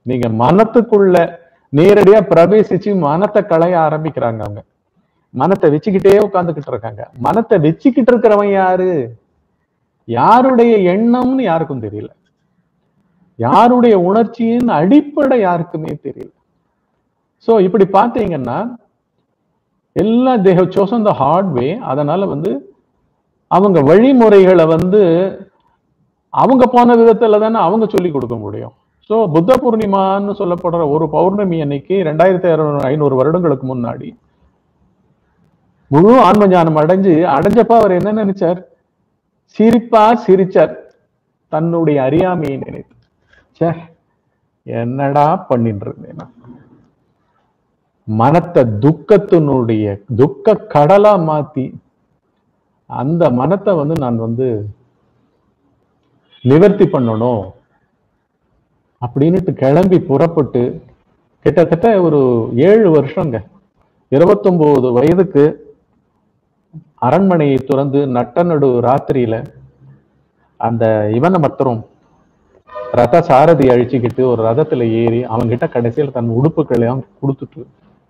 நீங்க மனத்துக்குள்ள நேரடியா பிரவேசிச்சு மனத்தை களைய ஆரம்பிக்கிறாங்க அவங்க மனத்தை வச்சுக்கிட்டே உட்கார்ந்துகிட்டு இருக்காங்க மனத்தை வச்சுக்கிட்டு இருக்கிறவன் யாரு யாருடைய எண்ணம்னு யாருக்கும் தெரியல யாருடைய உணர்ச்சியின் அடிப்படை யாருக்குமே தெரியல சோ இப்படி பார்த்தீங்கன்னா எல்லாம் they have chosen the hard way அதனால வந்து அவங்க வழிமுறைகளை வந்து அவங்க போன விதத்துல தானே அவங்க சொல்லி கொடுக்க முடியும் சோ புத்த பூர்ணிமான்னு சொல்லப்படுற ஒரு பௌர்ணமி அன்னைக்கு ரெண்டாயிரத்தி ஐநூறு வருடங்களுக்கு முன்னாடி முழு ஆன்ம ஞானம் அடைஞ்சு அடைஞ்சப்ப அவர் என்ன நினைச்சார் சிரிப்பா சிரிச்சார் தன்னுடைய அறியாமையை நினைத்து ச்சே என்னடா பண்ணிட்டு இருந்தேன் நான்? மனத்தை துக்கத்தினுடைய துக்க கடலா மாத்தி அந்த மனத்தை வந்து நான் வந்து நிவர்த்தி பண்ணணும் அப்படின்னுட்டு கிளம்பி புறப்பட்டு கிட்டத்தட்ட ஒரு ஏழு வருஷங்க இருபத்தொன்பது வயதுக்கு அரண்மனையை துறந்து நட்ட நடு ராத்திரியில அந்த இவனை மத்தரும் ரத சாரதி அழிச்சுக்கிட்டு ஒரு ரதத்துல ஏறி அவன்கிட்ட கடைசியில் தன் உடுப்புகளையும் கொடுத்துட்டு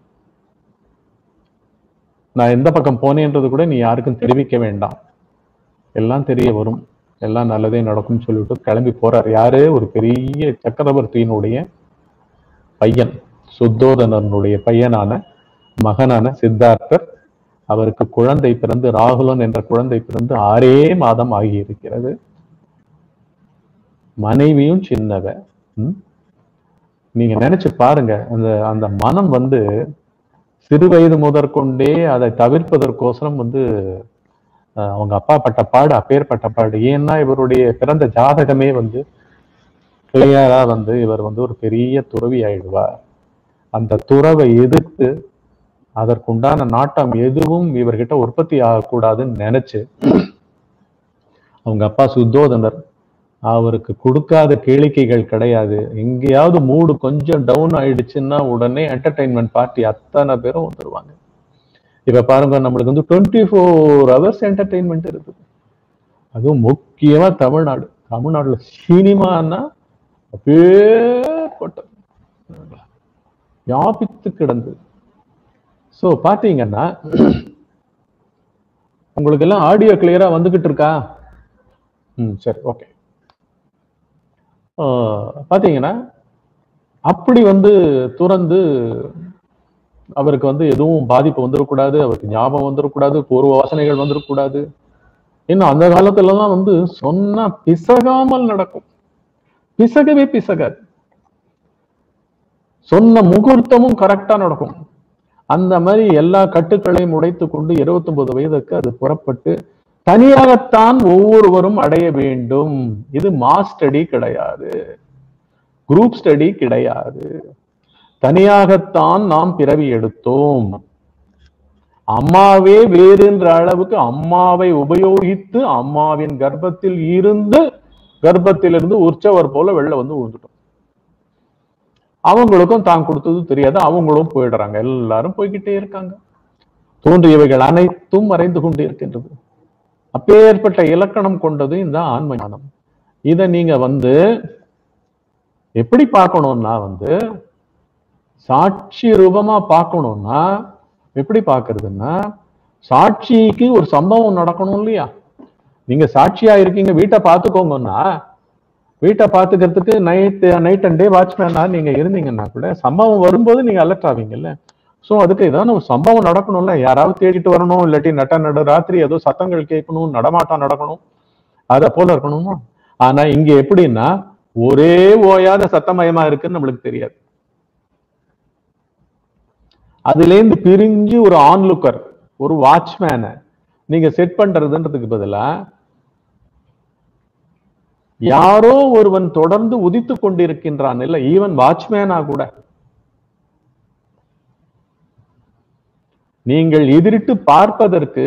நான் எந்த பக்கம் போனேன்றது கூட நீ யாருக்கும் தெரிவிக்க வேண்டாம் எல்லாம் தெரிய வரும் எல்லாம் நல்லதே நடக்கும்னு சொல்லிட்டு கிளம்பி போறார் யாரு ஒரு பெரிய சக்கரவர்த்தியினுடைய பையன் சுத்தோதனனுடைய பையனான மகனான சித்தார்த்தர் அவருக்கு குழந்தை பிறந்து ராகுலன் என்ற குழந்தை பிறந்து ஆறே மாதம் ஆகியிருக்கிறது மனைவியும் சின்னவ ம்? நீங்க நினைச்சு பாருங்க அந்த அந்த மனம் வந்து சிறு வயது முதற்கொண்டே அதை தவிர்ப்பதற்கோசரம் வந்து அஹ், அவங்க அப்பா பட்ட பாடு அப்பேர் பட்ட பாடு ஏன்னா இவருடைய பிறந்த ஜாதகமே வந்து கிளியரா வந்து இவர் வந்து ஒரு பெரிய துறவி ஆயிடுவார் அந்த துறவை எதிர்த்து அதற்குண்டான நாட்டம் எதுவும் இவர்கிட்ட உற்பத்தி ஆகக்கூடாதுன்னு நினைச்சு அவங்க அப்பா சுத்தோதனர் அவருக்கு கொடுக்காத கேளிக்கைகள் கிடையாது எங்கேயாவது மூடு கொஞ்சம் டவுன் ஆயிடுச்சுன்னா உடனே என்டர்டைன்மெண்ட் பார்ட்டி அத்தனை பேரும் வந்துருவாங்க இப்ப பாருங்க நம்மளுக்கு வந்து டுவெண்ட்டி ஃபோர் ஹவர்ஸ் என்டர்டைன்மெண்ட் இருக்குது அதுவும் முக்கியமா தமிழ்நாடு தமிழ்நாடுல சினிமான்னா அப்பேற்பட்ட வியாபித்து கிடந்தது சோ பாத்தீங்கன்னா உங்களுக்கு எல்லாம் ஆடியோ கிளியரா வந்துகிட்டு இருக்கா ம் சரி ஓகே பாத்தீங்கன்னா அப்படி வந்து துறந்து அவருக்கு வந்து எதுவும் பாதிப்பு வந்துடக்கூடாது அவருக்கு ஞாபகம் வந்துடக்கூடாது பூர்வ வாசனைகள் வந்துடக்கூடாது இன்னும் அந்த காலத்துல எல்லாம் வந்து சொன்னா பிசகாமல் நடக்கும் பிசகவே பிசகாது சொன்ன முகூர்த்தமும் கரெக்டா நடக்கும் அந்த மாதிரி எல்லா கட்டுக்களையும் உடைத்து கொண்டு 29 வயதுக்கு அது புறப்பட்டு தனியாகத்தான் ஒவ்வொருவரும் அடைய வேண்டும் இது மாஸ் ஸ்டடி கிடையாது குரூப் ஸ்டடி கிடையாது தனியாகத்தான் நாம் பிறவி எடுத்தோம் அம்மாவே வேறுன்ற அளவுக்கு அம்மாவை உபயோகித்து அம்மாவின் கர்ப்பத்தில் இருந்து கர்ப்பத்திலிருந்து உற்சவர் போல வெளில வந்து விழுந்துட்டோம் அவங்களுக்கும் தான் கொடுத்தது தெரியாது அவங்களும் போயிடுறாங்க எல்லாரும் போய்கிட்டே இருக்காங்க தோன்றியவைகள் அனைத்தும் மறைந்து கொண்டு இருக்கின்றது அப்பேற்பட்ட இலக்கணம் கொண்டது இந்த ஆன்ம ஞானம் இத நீங்க வந்து எப்படி பார்க்கணும்னா வந்து சாட்சி ரூபமா பார்க்கணும்னா எப்படி பார்க்கிறதுன்னா சாட்சிக்கு ஒரு சம்பவம் நடக்கணும் இல்லையா நீங்க சாட்சியா இருக்கீங்க வீட்டை பார்த்துக்கோங்கன்னா வீட்டை பார்த்துக்கிறதுக்கு நைட் நைட் அண்ட் டே வாட்ச்மேனா நீங்க இருந்தீங்கன்னா கூட சம்பவம் வரும்போது நீங்க அலர்ட் ஆவீங்கல்ல சோ அதுக்கு ஏதாவது ஒரு சம்பவம் நடக்கணும்ல யாராவது தேடிட்டு வரணும் இல்லாட்டி நட்ட நடு ராத்திரி ஏதோ சத்தங்கள் கேட்கணும் நடமாட்டம் நடக்கணும் அத போல இருக்கணுமா ஆனா இங்க எப்படின்னா ஒரே ஓயாத சத்தமயமா இருக்குன்னு நம்மளுக்கு தெரியாது அதுல இருந்து பிரிஞ்சு ஒரு ஆன்லுக்கர் ஒரு வாட்ச்மேனை நீங்க செட் பண்றதுன்றதுக்கு பதிலா யாரோ ஒருவன் தொடர்ந்து உதித்து கொண்டிருக்கின்றான் இல்ல ஈவன் வாட்ச்மேனா கூட நீங்கள் எதிரிட்டு பார்ப்பதற்கு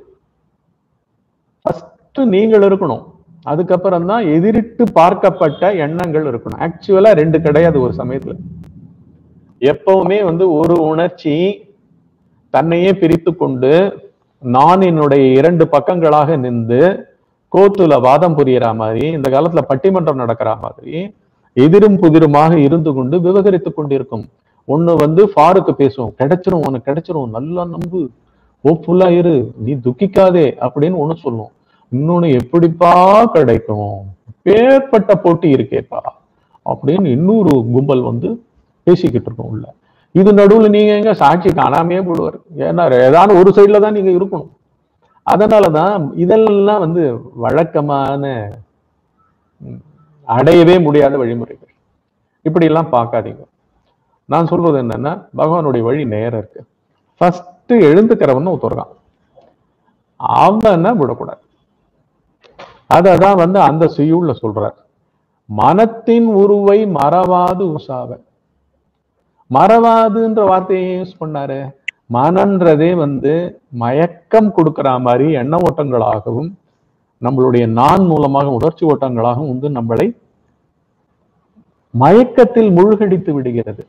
ஃபர்ஸ்ட் நீங்கள் இருக்கணும் அதுக்கப்புறம் தான் எதிரிட்டு பார்க்கப்பட்ட எண்ணங்கள் இருக்கணும் ஆக்சுவலா ரெண்டு கிடையாது ஒரு சமயத்துல எப்பவுமே வந்து ஒரு உணர்ச்சி தன்னையே பிரித்து கொண்டு நான் என்னுடைய இரண்டு பக்கங்களாக நின்று கோர்ட்டுல வாதம் புரியற மாதிரி இந்த காலத்துல பட்டிமன்றம் நடக்கிற மாதிரி எதிரும் புதிருமாக இருந்து கொண்டு விவகரித்துக் கொண்டிருக்கும் ஒண்ணு வந்து ஃபாருக்கு பேசும் கிடைச்சிரும் உனக்கு கிடைச்சிரும் நல்லா நம்பு ஹோப்ஃபுல்லா இரு நீ துக்கிக்காதே அப்படின்னு ஒண்ணு சொல்லும் இன்னொன்னு எப்படிப்பா கிடைக்கும் பேர்பட்ட போட்டி இருக்கேப்பா அப்படின்னு இன்னொரு கும்பல் வந்து பேசிக்கிட்டு இருக்கும் உள்ள இது நடுவுல நீங்க எங்க சாட்சி காணாமையே போடுவார் ஏன்னா ஏதாவது ஒரு சைடுல தான் நீங்க இருக்கணும் அதனாலதான் இதெல்லாம் வந்து வழக்கமான ம், அடையவே முடியாத வழிமுறைகள் இப்படி எல்லாம் பார்க்காதீங்க நான் சொல்றது என்னன்னா பகவானுடைய வழி நேரம் இருக்கு ஃபர்ஸ்ட் எழுந்துக்கிறவன் ஒருத்தருக்கான் அவனை விடக்கூடாது அததான் வந்து அந்த செய்யுள்ல சொல்றார் மனத்தின் உருவை மறவாது உசாவ மறவாதுன்ற வார்த்தையை யூஸ் பண்ணாரு மனன்றதே வந்து மயக்கம் கொடுக்கிற மாதிரி எண்ண ஓட்டங்களாகவும் நம்மளுடைய நான் மூலமாக உணர்ச்சி ஓட்டங்களாகவும் வந்து நம்மளை மயக்கத்தில் மூழ்கடித்து விடுகிறது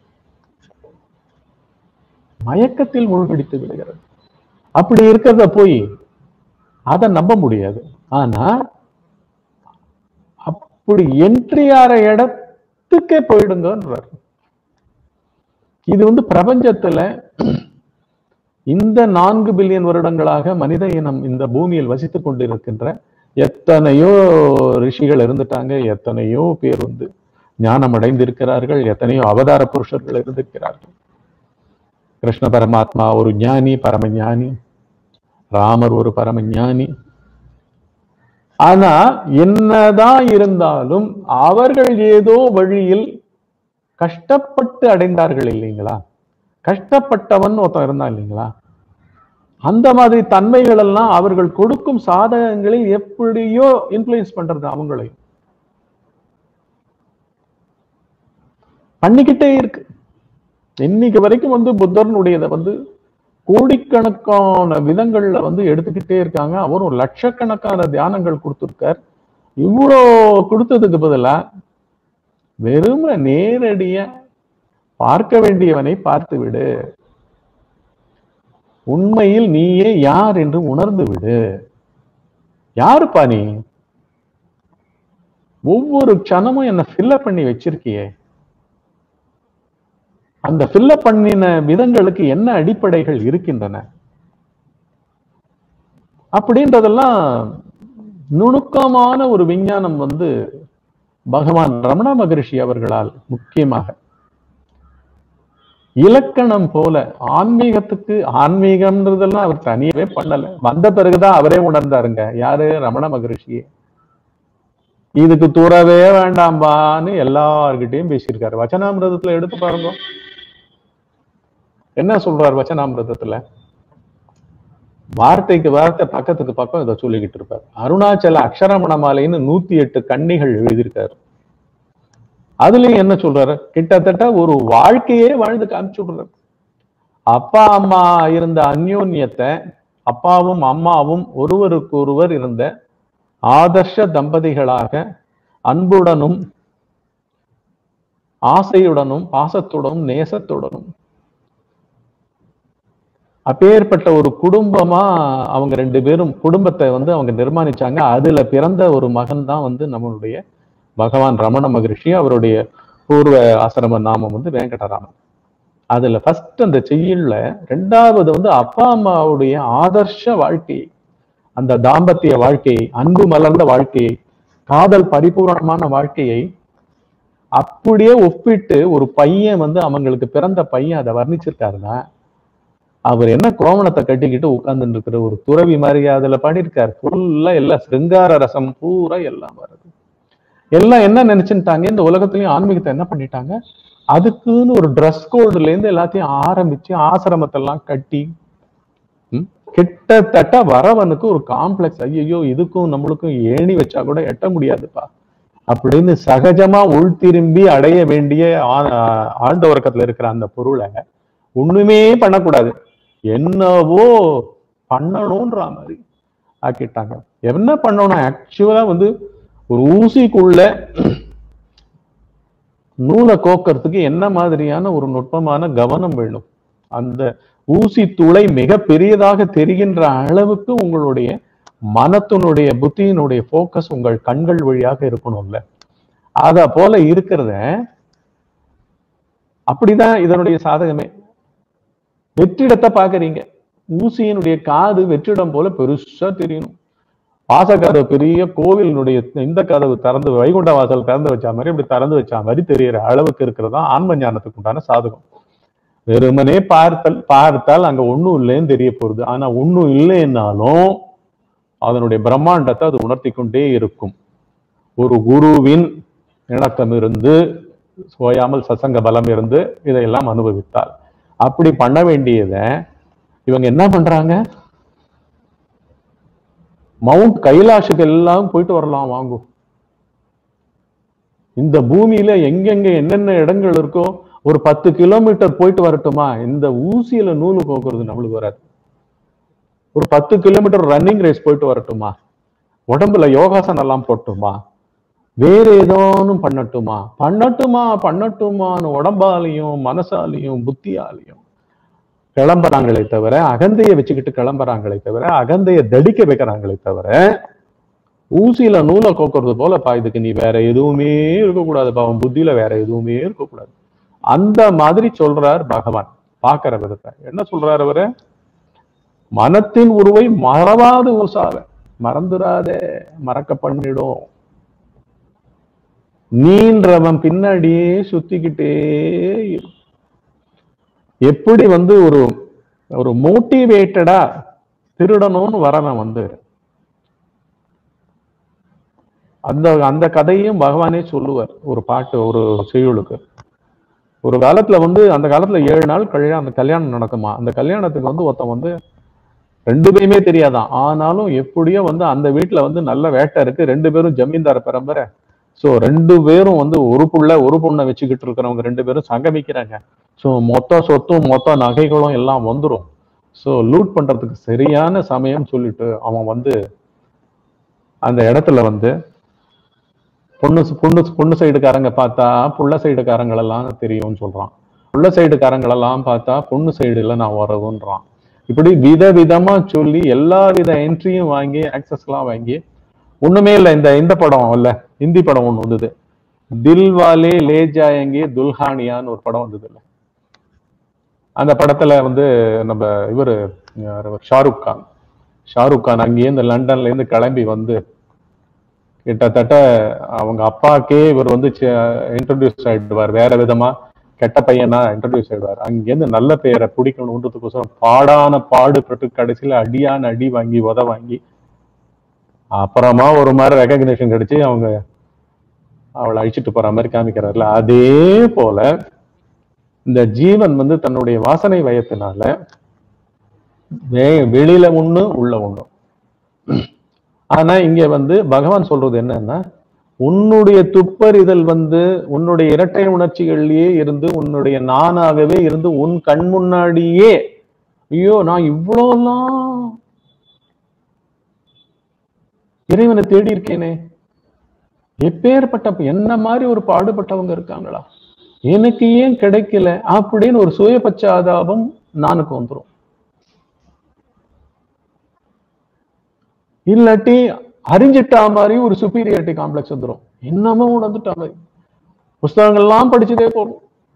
மயக்கத்தில் மூழ்கடித்து விடுகிறது அப்படி இருக்கிறத போய் அதை நம்ப முடியாது ஆனா அப்படி என்ட்ரி ஆற இடத்துக்கே போயிடுங்கன்றார் இது வந்து பிரபஞ்சத்துல இந்த நான்கு பில்லியன் வருடங்களாக மனித இனம் இந்த பூமியில் வசித்துக் கொண்டிருக்கின்ற எத்தனையோ ரிஷிகள் இருந்துட்டாங்க எத்தனையோ பேர் வந்து ஞானம் அடைந்திருக்கிறார்கள் எத்தனையோ அவதார புருஷர்கள் இருந்திருக்கிறார்கள் கிருஷ்ண பரமாத்மா ஒரு ஞானி பரமஞானி ராமர் ஒரு பரமஞானி ஆனா என்னதான் இருந்தாலும் அவர்கள் ஏதோ வழியில் கஷ்டப்பட்டு அடைந்தார்கள் இல்லைங்களா கஷ்டப்பட்டவன் ஒருத்தன் இருந்தான் இல்லைங்களா அந்த மாதிரி தன்மைகள் எல்லாம் அவர்கள் கொடுக்கும் சாதகங்களில் எப்படியோ இன்ஃபுளுயன்ஸ் பண்றது அவங்களை பண்ணிக்கிட்டே இருக்கு இன்னைக்கு வரைக்கும் வந்து புத்தர்னுடையதை வந்து கோடிக்கணக்கான விதங்கள்ல வந்து எடுத்துக்கிட்டே இருக்காங்க அவரும் லட்சக்கணக்கான தியானங்கள் கொடுத்திருக்கார் இவ்வளோ கொடுத்ததுக்கு பதிலா வெறும் நேரடியா பார்க்க வேண்டியவனை பார்த்து விடு உண்மையில் நீயே யார் என்று உணர்ந்து விடு யாருப்பா நீ ஒவ்வொரு க்ஷணமும் என்ன ஃபில்லப் பண்ணி வச்சிருக்கியே அந்த ஃபில்லப் பண்ணின விதங்களுக்கு என்ன அடிப்படைகள் இருக்கின்றன அப்படின்றதெல்லாம் நுணுக்கமான ஒரு விஞ்ஞானம் வந்து பகவான் ரமண மகரிஷி அவர்களால் முக்கியமாக இலக்கணம் போல ஆன்மீகத்துக்கு ஆன்மீகம்ன்றதெல்லாம் அவர் தனியவே பண்ணல வந்த பிறகுதான் அவரே உணர்ந்தாருங்க யாரு ரமண மகரிஷி இதுக்கு தூரவே வேண்டாம்பான்னு எல்லார்கிட்டயும் பேசியிருக்காரு வச்சனாமிரதத்துல எடுத்து பாருங்க என்ன சொல்றார் வச்சனாமிரதத்துல வார்த்தைக்கு வார்த்தை பக்கத்துக்கு பக்கம் இதை சொல்லிக்கிட்டு இருப்பார் அருணாச்சல அக்ஷரமண மாலைன்னு நூத்தி எட்டு கன்னிகள் எழுதியிருக்காரு அதுலயும் என்ன சொல்றாரு கிட்டத்தட்ட ஒரு வாழ்க்கையே வாழ்ந்து காமிச்சு விடுறாரு அப்பா அம்மா இருந்த அந்யோன்யத்தை அப்பாவும் அம்மாவும் ஒருவருக்கு ஒருவர் இருந்த ஆதர்ஷ தம்பதிகளாக அன்புடனும் ஆசையுடனும் பாசத்துடனும் நேசத்துடனும் அப்பேற்பட்ட ஒரு குடும்பமா அவங்க ரெண்டு பேரும் குடும்பத்தை வந்து அவங்க நிர்மாணிச்சாங்க அதுல பிறந்த ஒரு மகன் தான் வந்து நம்மளுடைய பகவான் ரமண மகரிஷி அவருடைய பூர்வ ஆசிரம நாமம் வந்து வெங்கடராமன் அதுல ஃபர்ஸ்ட் அந்த செய்யுள்ல ரெண்டாவது வந்து அப்பா அம்மாவுடைய ஆதர்ஷ வாழ்க்கையை அந்த தாம்பத்திய வாழ்க்கையை அன்பு மலர்ந்த வாழ்க்கையை காதல் பரிபூரணமான வாழ்க்கையை அப்படியே ஒப்பிட்டு ஒரு பையன் வந்து அவங்களுக்கு பிறந்த பையன் அதை வர்ணிச்சிருக்காருன்னா அவர் என்ன கோவணத்தை கட்டிக்கிட்டு உட்கார்ந்துட்டு இருக்கிற ஒரு துறவி மாதிரி அதுல பாடியிருக்காரு ஃபுல்லா எல்லாம் சிருங்கார ரசம் பூரா எல்லாம் வருது எல்லாம் என்ன நினைச்சுட்டாங்க இந்த உலகத்திலயும் ஆன்மீகத்தை என்ன பண்ணிட்டாங்க அதுக்குன்னு ஒரு ட்ரெஸ் கோடுல இருந்து எல்லாத்தையும் ஆரம்பிச்சு ஆசிரமத்தை எல்லாம் கட்டி ம், கிட்டத்தட்ட வரவனுக்கு ஒரு காம்ப்ளெக்ஸ் ஐயோ இதுக்கும் நம்மளுக்கும் ஏணி வச்சா கூட எட்ட முடியாதுப்பா அப்படின்னு சகஜமா உள் திரும்பி அடைய வேண்டிய ஆ- ஆழ்ந்த உறக்கத்துல இருக்கிற அந்த பொருளை ஒண்ணுமே பண்ணக்கூடாது என்னவோ பண்ணணும்ன்ற மாதிரி ஆக்கிட்டாங்க என்ன பண்ணணும் ஆக்சுவலா வந்து ஒரு ஊசிக்குள்ள நூலை கோக்கறதுக்கு என்ன மாதிரியான ஒரு நுட்பமான கவனம் வேணும் அந்த ஊசி துளை மிக பெரியதாக தெரிகின்ற அளவுக்கு உங்களுடைய மனத்தினுடைய புத்தியினுடைய ஃபோக்கஸ் உங்கள் கண்கள் வழியாக இருக்கணும்ல அத போல இருக்கிறத அப்படிதான் இதனுடைய சாதகமே வெற்றிடத்தை பாக்குறீங்க ஊசியினுடைய காது வெற்றிடம் போல பெருசா தெரியணும் வாசக்கதவு பெரிய கோவிலினுடைய இந்த கதவு திறந்து வைகுண்ட வாசல் திறந்து வச்ச மாதிரி இப்படி திறந்து வச்ச மாதிரி தெரியற அளவுக்கு இருக்கிறதா ஆன்ம ஞானத்துக்கு உண்டான சாதகம் வெறுமனே பார்த்தல் பார்த்தால் அங்க ஒண்ணும் இல்லைன்னு தெரிய போகுது ஆனா ஒண்ணும் இல்லைன்னாலும் அதனுடைய பிரம்மாண்டத்தை அது உணர்த்தி கொண்டே இருக்கும் ஒரு குருவின் இணக்கம் இருந்து சோயாமல் சசங்க பலம் இருந்து இதையெல்லாம் அனுபவித்தால் அப்படி பண்ண வேண்டியத இவங்க என்ன பண்றாங்க மவுண்ட் கைலாஷுக்கு எல்லாம் போயிட்டு வரலாம் வாங்கும் இந்த பூமியில எங்கெங்க என்னென்ன இடங்கள் இருக்கோ ஒரு பத்து கிலோமீட்டர் போயிட்டு வரட்டுமா இந்த ஊசியில நூலு கோக்குறது நம்மளுக்கு வராது ஒரு பத்து கிலோமீட்டர் ரன்னிங் ரேஸ் போயிட்டு வரட்டுமா உடம்புல யோகாசனம் எல்லாம் போட்டுமா வேற ஏதோனும் பண்ணட்டுமா பண்ணட்டுமா பண்ணட்டுமான்னு உடம்பாலையும் மனசாலையும் புத்தியாலையும் கிளம்புறாங்களே தவிர அகந்தையை வச்சுக்கிட்டு கிளம்புறாங்களே தவிர அகந்தையை தடிக்க வைக்கிறாங்களே தவிர ஊசியில நூலை கோக்குறது போலப்பா இதுக்கு நீ வேற எதுவுமே இருக்கக்கூடாதுப்பா அவன் புத்தியில வேற எதுவுமே இருக்கக்கூடாது அந்த மாதிரி சொல்றார் பகவான் பாக்குற விதத்தை என்ன சொல்றாரு அவரு மனத்தின் உருவை மறவாது உசாவ மறந்துடாதே மறக்க பண்ணிடும் நீன்றவன் பின்னாடியே சுத்திக்கிட்டே இரு. எப்படி வந்து ஒரு ஒரு மோட்டிவேட்டடா திருடணும்னு வரவன் வந்து அந்த அந்த கதையும் பகவானே சொல்லுவார் ஒரு பாட்டு ஒரு செய்யுளுக்கு ஒரு காலத்துல வந்து அந்த காலத்துல ஏழு நாள் கல்யாணம் அந்த கல்யாணம் நடக்குமா அந்த கல்யாணத்துக்கு வந்து ஒருத்தன் வந்து ரெண்டு பேருமே தெரியாதான் ஆனாலும் எப்படியோ வந்து அந்த வீட்டுல வந்து நல்ல வேட்டை இருக்கு ரெண்டு பேரும் ஜமீன்தார் பரம்பரை சோ ரெண்டு பேரும் வந்து ஒரு புள்ள ஒரு பொண்ணை வச்சுக்கிட்டு இருக்கிறவங்க ரெண்டு பேரும் சங்கமிக்கிறாங்க சோ மொத்த சொத்தும் மொத்த நகைகளும் எல்லாம் வந்துரும் சோ லூட் பண்றதுக்கு சரியான சமயம் சொல்லிட்டு அவன் வந்து அந்த இடத்துல வந்து பொண்ணு பொண்ணு பொண்ணு சைடுக்காரங்க பார்த்தா புள்ள சைடுக்காரங்களெல்லாம் தெரியும்னு சொல்றான் புள்ள சைடுக்காரங்களெல்லாம் பார்த்தா பொண்ணு சைடுல நான் வரவுன்றான் இப்படி விதவிதமா சொல்லி எல்லா வித என்ட்ரியும் வாங்கி ஆக்சஸ் எல்லாம் வாங்கி ஒண்ணுமே இல்லை இந்த இந்த படம் இல்ல ஹிந்தி படம் ஒண்ணு வந்தது தில்வாலே லே ஜாயங்கே துல்ஹானியான்னு ஒரு படம் வந்தது இல்ல அந்த படத்துல வந்து நம்ம இவரு யாரு, ஷாருக் கான் ஷாருக் கான் அங்கேருந்து லண்டன்ல இருந்து கிளம்பி வந்து கிட்டத்தட்ட அவங்க அப்பாக்கே இவர் வந்து இன்ட்ரடியூஸ் ஆயிடுவார் வேற விதமா கெட்ட பையனா இன்ட்ரடியூஸ் ஆயிடுவார் அங்கேருந்து நல்ல பெயரை பிடிக்கணுன்றதுக்கோசரம் பாடான பாடுபட்டு கடைசியில அடியான அடி வாங்கி உத வாங்கி அப்புறமா ஒரு மாதிரி ரெகக்னிஷன் கிடைச்சு அவங்க அவளை அழிச்சிட்டு போற மாதிரி காமிக்கிறார்ல அதே போல இந்த ஜீவன் வந்து தன்னுடைய வாசனை வயத்தினால வே- வெளியில ஒண்ணு உள்ள ஒண்ணு ஆனா இங்க வந்து பகவான் சொல்றது என்னன்னா உன்னுடைய துப்பறிதல் வந்து உன்னுடைய இரட்டை உணர்ச்சிகள்லயே இருந்து உன்னுடைய நானாகவே இருந்து உன் கண் முன்னாடியே ஐயோ நான் இவ்வளோலாம் இறைவனை தேடி இருக்கேனே எப்பேற்பட்ட என்ன மாதிரி ஒரு பாடுபட்டவங்க இருக்காங்களா எனக்கு ஏன் கிடைக்கல அப்படின்னு ஒரு சுய பச்சாதாபம் நானுக்கு வந்துரும் இல்லாட்டி அறிஞ்சிட்டா மாதிரி ஒரு சுப்பீரியாரிட்டி காம்ப்ளெக்ஸ் வந்துரும் என்னமோ உணர்ந்துட்டா மாதிரி புஸ்தகங்கள்லாம் படிச்சுட்டே போறோம்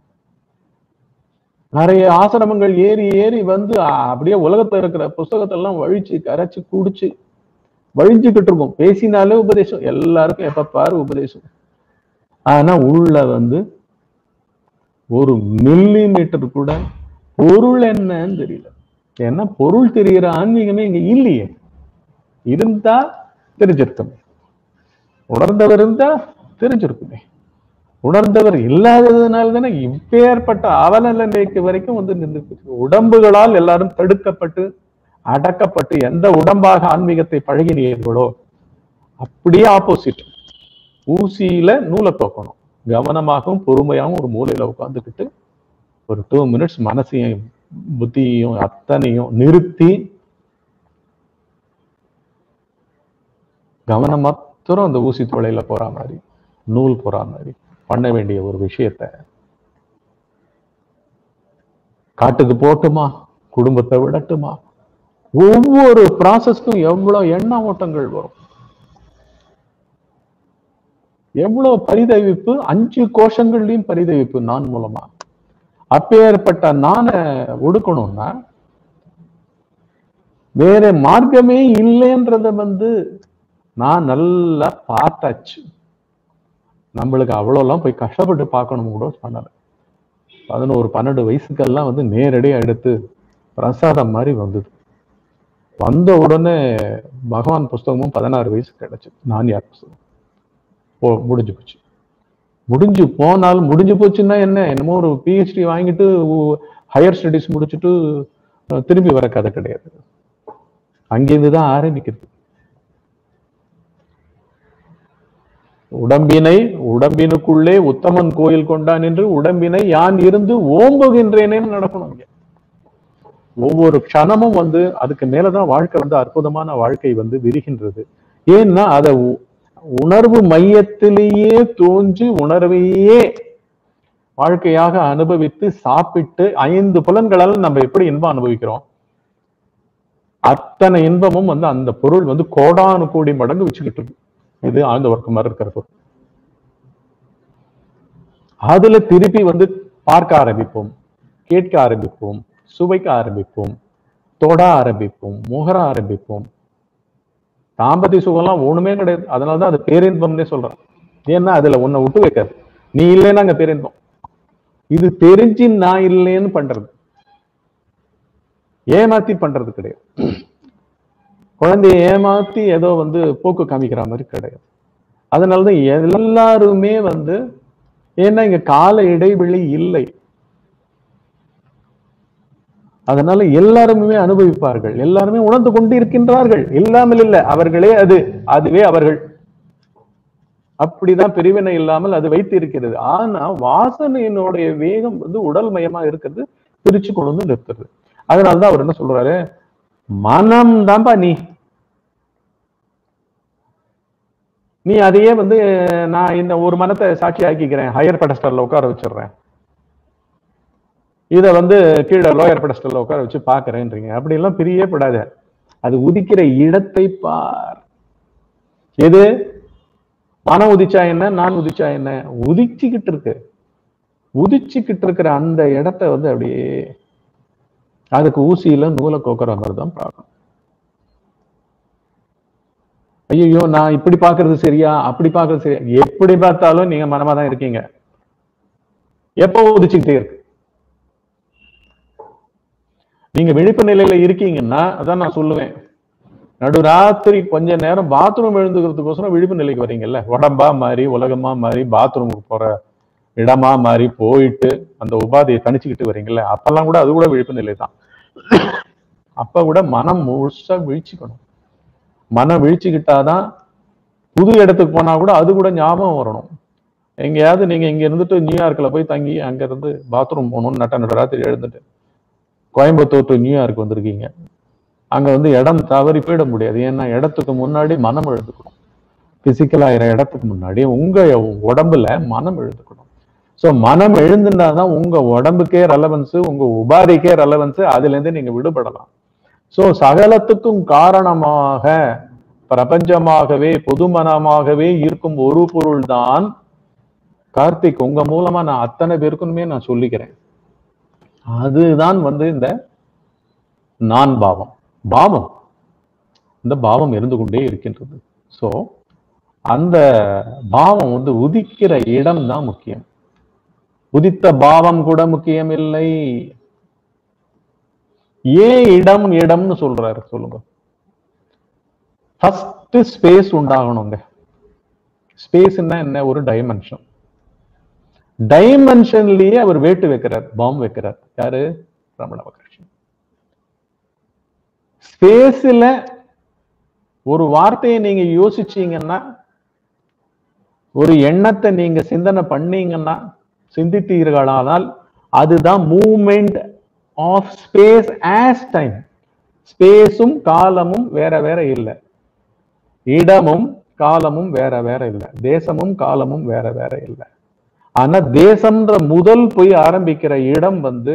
நிறைய ஆசிரமங்கள் ஏறி ஏறி வந்து அ- அப்படியே உலகத்துல இருக்கிற புஸ்தகத்தை எல்லாம் வழிச்சு கரைச்சு குடிச்சு வழிஞ்சுக்கிட்டு இருக்கும் பேசினாலே உபதேசம் எல்லாருக்கும் எப்ப பாரு உபதேசம் ஆனா உள்ள வந்து ஒரு மில்லி மீட்டர் கூட பொருள் என்னன்னு தெரியல ஏன்னா பொருள் தெரிகிற ஆன்மீகமே இங்க இல்லையே இருந்தா தெரிஞ்சிருக்குமே உணர்ந்தவர் இருந்தா தெரிஞ்சிருக்குமே உணர்ந்தவர் இல்லாததுனால தானே இப்பேற்பட்ட அவல நிலைக்கு வரைக்கும் வந்து நின்று உடம்புகளால் எல்லாரும் தடுக்கப்பட்டு அடக்கப்பட்டு எந்த உடம்பாக ஆன்மீகத்தை பழகினீர்களோ அப்படியே ஆப்போசிட் ஊசியில நூலை தோக்கணும் கவனமாகவும் பொறுமையாகவும் ஒரு மூலையில உட்காந்துக்கிட்டு ஒரு டூ மினிட்ஸ் மனசையும் புத்தியையும் அத்தனையும் நிறுத்தி கவனம் மாத்திரம் அந்த ஊசி துளையில போற மாதிரி நூல் போற மாதிரி பண்ண வேண்டிய ஒரு விஷயத்த காட்டுக்கு போட்டுமா குடும்பத்தை விடட்டுமா ஒவ்வொரு ப்ராசஸ்க்கும் எவ்வளவு எண்ண ஓட்டங்கள் வரும் எவ்வளவு பரிதவிப்பு அஞ்சு கோஷங்கள்லயும் பரிதவிப்பு நான் மூலமா அப்பேற்பட்ட நான ஒடுக்கணும்னா வேற மார்க்கமே இல்லைன்றத வந்து நான் நல்லா பார்த்தாச்சு நம்மளுக்கு அவ்வளோலாம் போய் கஷ்டப்பட்டு பார்க்கணும் கூட பண்ணல பதினோரு பன்னெண்டு வயசுக்கெல்லாம் வந்து நேரடியாக எடுத்து பிரசாதம் மாதிரி வந்தது வந்த உடனே பகவான் புஸ்தகமும் பதினாறு வயசு கிடைச்சு நான் யார் புஸ்தகம் போ முடிஞ்சு போச்சு முடிஞ்சு போனாலும் முடிஞ்சு போச்சுன்னா என்ன என்னமோ ஒரு பிஹெச்டி வாங்கிட்டு ஹையர் ஸ்டடீஸ் முடிச்சுட்டு அஹ், திரும்பி வர கதை கிடையாது அங்கிருந்து தான் ஆரம்பிக்கிறது உடம்பினை உடம்பினுக்குள்ளே உத்தமன் கோயில் கொண்டான் என்று உடம்பினை யான் இருந்து ஓம்புகின்றேனேன்னு நடக்கணும் இங்க ஒவ்வொரு க்ஷணமும் வந்து அதுக்கு மேலதான் வாழ்க்கை வந்து அற்புதமான வாழ்க்கை வந்து விரிகின்றது ஏன்னா அத உ- உணர்வு மையத்திலேயே தோன்றி உணர்வையே வாழ்க்கையாக அனுபவித்து சாப்பிட்டு ஐந்து புலன்களால் நம்ம எப்படி இன்பம் அனுபவிக்கிறோம் அத்தனை இன்பமும் வந்து அந்த பொருள் வந்து கோடானு கோடி மடங்கு வச்சுக்கிட்டு இருக்கு இது ஆழ்ந்த வர்க்கம் மாதிரி இருக்கிற பொருள் அதுல திருப்பி வந்து பார்க்க ஆரம்பிப்போம் கேட்க ஆரம்பிப்போம் சுவைக்க ஆரம்பிப்போம் தொட ஆரம்பிப்போம் முகர ஆரம்பிப்போம் தாம்பத்திய சுகம்லாம் ஒண்ணுமே கிடையாது அதனாலதான் அது பேரின்பம்னே சொல்றேன் ஏன்னா அதுல உன்னை விட்டு வைக்காது நீ இல்லைன்னா அங்க பேரின்பம் இது தெரிஞ்சு நான் இல்லைன்னு பண்றது ஏமாத்தி பண்றது கிடையாது குழந்தைய ஏமாத்தி ஏதோ வந்து போக்கு காமிக்கிற மாதிரி கிடையாது அதனாலதான் எல்லாருமே வந்து ஏன்னா இங்க கால இடைவெளி இல்லை அதனால எல்லாருமே அனுபவிப்பார்கள் எல்லாருமே உணர்ந்து கொண்டு இருக்கின்றார்கள் இல்லாமல் இல்லை அவர்களே அது அதுவே அவர்கள் அப்படிதான் பிரிவினை இல்லாமல் அது வைத்து இருக்கிறது ஆனா வாசனையினுடைய வேகம் வந்து உடல் மயமா இருக்கிறது பிரிச்சு கொண்டு வந்து நிறுத்துறது அதனாலதான் அவர் என்ன சொல்றாரு மனம் தான்பா நீ நீ அதையே வந்து நான் இந்த ஒரு மனத்தை சாட்சி ஆக்கிக்கிறேன் ஹையர் பெடஸ்டர்ல உட்கார வச்சிடுறேன் இத வந்து கீழே லோயர் பெடஸ்டர்ல உட்கார வச்சு பாக்குறேன்றீங்க அப்படி எல்லாம் பிரியவே படாத அது உதிக்கிற இடத்தை பார் எது மனம் உதிச்சா என்ன நான் உதிச்சா என்ன உதிச்சுக்கிட்டு இருக்கு உதிச்சுக்கிட்டு இருக்கிற அந்த இடத்த வந்து அப்படியே அதுக்கு ஊசியில நூலை கோக்குற மாதிரி தான் பார்க்கணும் ஐயோ நான் இப்படி பாக்குறது சரியா அப்படி பாக்குறது சரியா எப்படி பார்த்தாலும் நீங்க மனமா தான் இருக்கீங்க எப்போ உதிச்சுக்கிட்டே இருக்கு நீங்க விழிப்பு நிலையில இருக்கீங்கன்னா அதான் நான் சொல்லுவேன் நடுராத்திரி கொஞ்ச நேரம் பாத்ரூம் எழுந்துக்கிறதுக்கோசரம் விழிப்பு நிலைக்கு வரீங்கல்ல உடம்பா மாறி உலகமா மாறி பாத்ரூமுக்கு போற இடமா மாறி போயிட்டு அந்த உபாதையை தணிச்சுக்கிட்டு வரீங்கல்ல அப்பெல்லாம் கூட அது கூட விழிப்பு நிலை தான் அப்ப கூட மனம் முழுசா விழிச்சுக்கணும் மனம் விழிச்சுக்கிட்டாதான் புது இடத்துக்கு போனா கூட அது கூட ஞாபகம் வரணும் எங்கேயாவது நீங்க இங்க இருந்துட்டு நியூயார்க்ல போய் தங்கி அங்க இருந்து பாத்ரூம் போகணும்னு நட்ட நட ராத்திரி எழுந்துட்டு கோயம்புத்தூர் டு நியூயார்க் வந்திருக்கீங்க அங்க வந்து இடம் தவறி போயிட முடியாது ஏன்னா இடத்துக்கு முன்னாடி மனம் எழுதுக்கணும் பிசிக்கலா ஆயிர இடத்துக்கு முன்னாடி உங்க உடம்புல மனம் எழுதுக்கணும் சோ மனம் எழுந்துனாதான் உங்க உடம்புக்கே ரெலவன்ஸ் உங்க உபாதைக்கே ரெலவன்ஸ் அதுல இருந்து நீங்க விடுபடலாம் சோ சகலத்துக்கும் காரணமாக பிரபஞ்சமாகவே பொதுமனமாகவே இருக்கும் ஒரு பொருள் தான் கார்த்திக் உங்க மூலமா நான் அத்தனை பேருக்குமே நான் சொல்லிக்கிறேன் அதுதான் வந்து இந்த நான் பாவம் பாவம் இந்த பாவம் இருந்து கொண்டே இருக்கின்றது சோ அந்த பாவம் வந்து உதிக்கிற இடம் தான் முக்கியம் உதித்த பாவம் கூட முக்கியம் இல்லை ஏன் இடம் இடம்னு சொல்றாரு சொல்லுங்க ஃபர்ஸ்ட் ஸ்பேஸ் உண்டாகணுங்க ஸ்பேஸ்னா என்ன ஒரு டைமென்ஷன் டைமென்ஷன்லயே அவர் வேட்டு வைக்கிறார் பாம் வைக்கிறார் யாரு ரமண மகர்ஷி ஸ்பேஸ்ல ஒரு வார்த்தையை நீங்க யோசிச்சீங்கன்னா ஒரு எண்ணத்தை நீங்க சிந்தனை பண்ணீங்கன்னா சிந்தித்தீர்களானால் அதுதான் moment of space as time ஸ்பேஸும் காலமும் வேற வேற இல்லை இடமும் காலமும் வேற வேற இல்லை தேசமும் காலமும் வேற வேற இல்லை ஆனா தேசம்ன்ற முதல் போய் ஆரம்பிக்கிற இடம் வந்து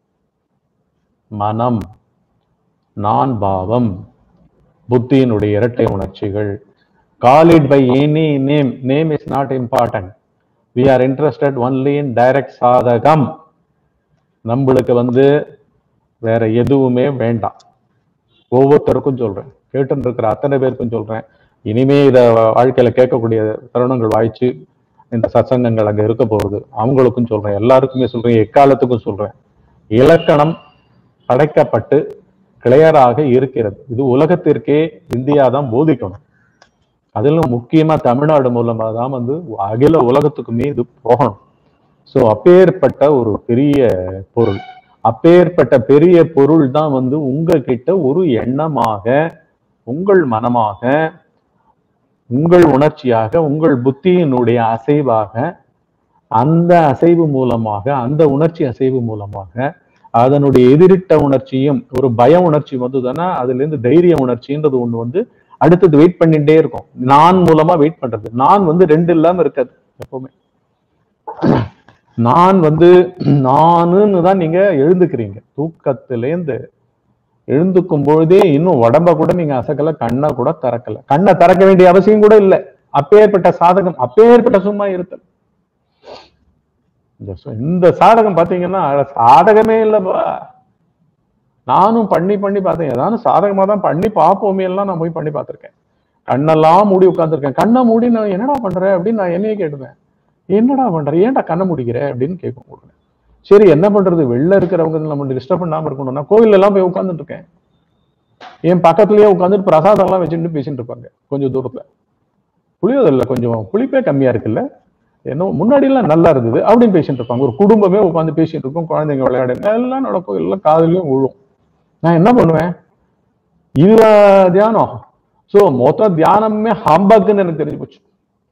மனம் நான் பாவம் புத்தியினுடைய இரட்டை உணர்ச்சிகள் call it by any name name is not important we are interested only in direct சாதகம் நம்மளுக்கு வந்து வேற எதுவுமே வேண்டாம் ஒவ்வொருத்தருக்கும் சொல்றேன் கேட்டுன்னு இருக்கிற அத்தனை பேருக்கும் சொல்றேன் இனிமே இத வாழ்க்கையில கேட்கக்கூடிய தருணங்கள் வாய்ச்சு இந்த சத்சங்கங்கள் அங்க இருக்க போகுது அவங்களுக்கும் சொல்றேன் எல்லாருக்குமே சொல்றேன் எக்காலத்துக்கும் சொல்றேன் இலக்கணம் படைக்கப்பட்டு கிளியராக இருக்கிறது இது உலகத்திற்கே இந்தியா தான் போதிக்கணும் அதிலும் முக்கியமா தமிழ்நாடு மூலமா தான் வந்து அகில உலகத்துக்குமே இது போகணும் சோ அப்பேற்பட்ட ஒரு பெரிய பொருள் அப்பேற்பட்ட பெரிய பொருள் தான் வந்து உங்ககிட்ட ஒரு எண்ணமாக உங்கள் மனமாக உங்கள் உணர்ச்சியாக உங்கள் புத்தியினுடைய அசைவாக அந்த அசைவு மூலமாக அந்த உணர்ச்சி அசைவு மூலமாக அதனுடைய எதிரிட்ட உணர்ச்சியும் ஒரு பய உணர்ச்சி வந்ததுன்னா அதுல இருந்து தைரிய உணர்ச்சின்றது ஒண்ணு வந்து அடுத்தது வெயிட் பண்ணிட்டே இருக்கும் நான் மூலமா வெயிட் பண்றது நான் வந்து ரெண்டு இல்லாம இருக்காது எப்பவுமே நான் வந்து நானுன்னு தான் நீங்க எழுந்துக்கிறீங்க தூக்கத்திலேந்து எழுந்துக்கும் பொழுதே இன்னும் உடம்ப கூட நீங்க அசக்கல கண்ணை கூட திறக்கல கண்ணை திறக்க வேண்டிய அவசியம் கூட இல்லை அப்பேற்பட்ட சாதகம் அப்பேற்பட்ட சும்மா இருத்தல் இந்த சு- இந்த சாதகம் பாத்தீங்கன்னா சாதகமே இல்லப்பா நானும் பண்ணி பண்ணி பார்த்தேன் ஏதாவது சாதகமா தான் பண்ணி பார்ப்போமே எல்லாம் நான் போய் பண்ணி பார்த்திருக்கேன் கண்ணெல்லாம் மூடி உட்கார்ந்திருக்கேன் கண்ணை மூடி நான் என்னடா பண்ற அப்படின்னு நான் என்னையே கேட்டுவேன் என்னடா பண்ற ஏன்டா கண்ணை முடிக்கிற அப்படின்னு கேட்கும் உடனே சரி என்ன பண்றது வெளில இருக்கிறவங்க நம்ம டிஸ்டர்ப் பண்ணாம இருக்கணும்னா கோவில் எல்லாம் போய் உட்கார்ந்துட்டு இருக்கேன் என் பக்கத்துலயே உட்காந்துட்டு பிரசாதம் எல்லாம் வச்சுட்டு பேசிட்டு இருப்பாங்க கொஞ்சம் தூரத்துல புளியோதல்ல கொஞ்சம் புளிப்பே கம்மியா இருக்குல்ல என்ன முன்னாடி எல்லாம் நல்லா இருந்தது அப்படின்னு பேசிட்டு இருப்பாங்க ஒரு குடும்பமே உட்காந்து பேசிட்டு இருக்கும் குழந்தைங்க விளையாடுங்க எல்லாம் நடக்கும் எல்லாம் காதுலயும் விழும் நான் என்ன பண்ணுவேன் இதுவா தியானம் சோ மொத்த தியானமே ஹம்பக்குன்னு எனக்கு தெரிஞ்சு போச்சு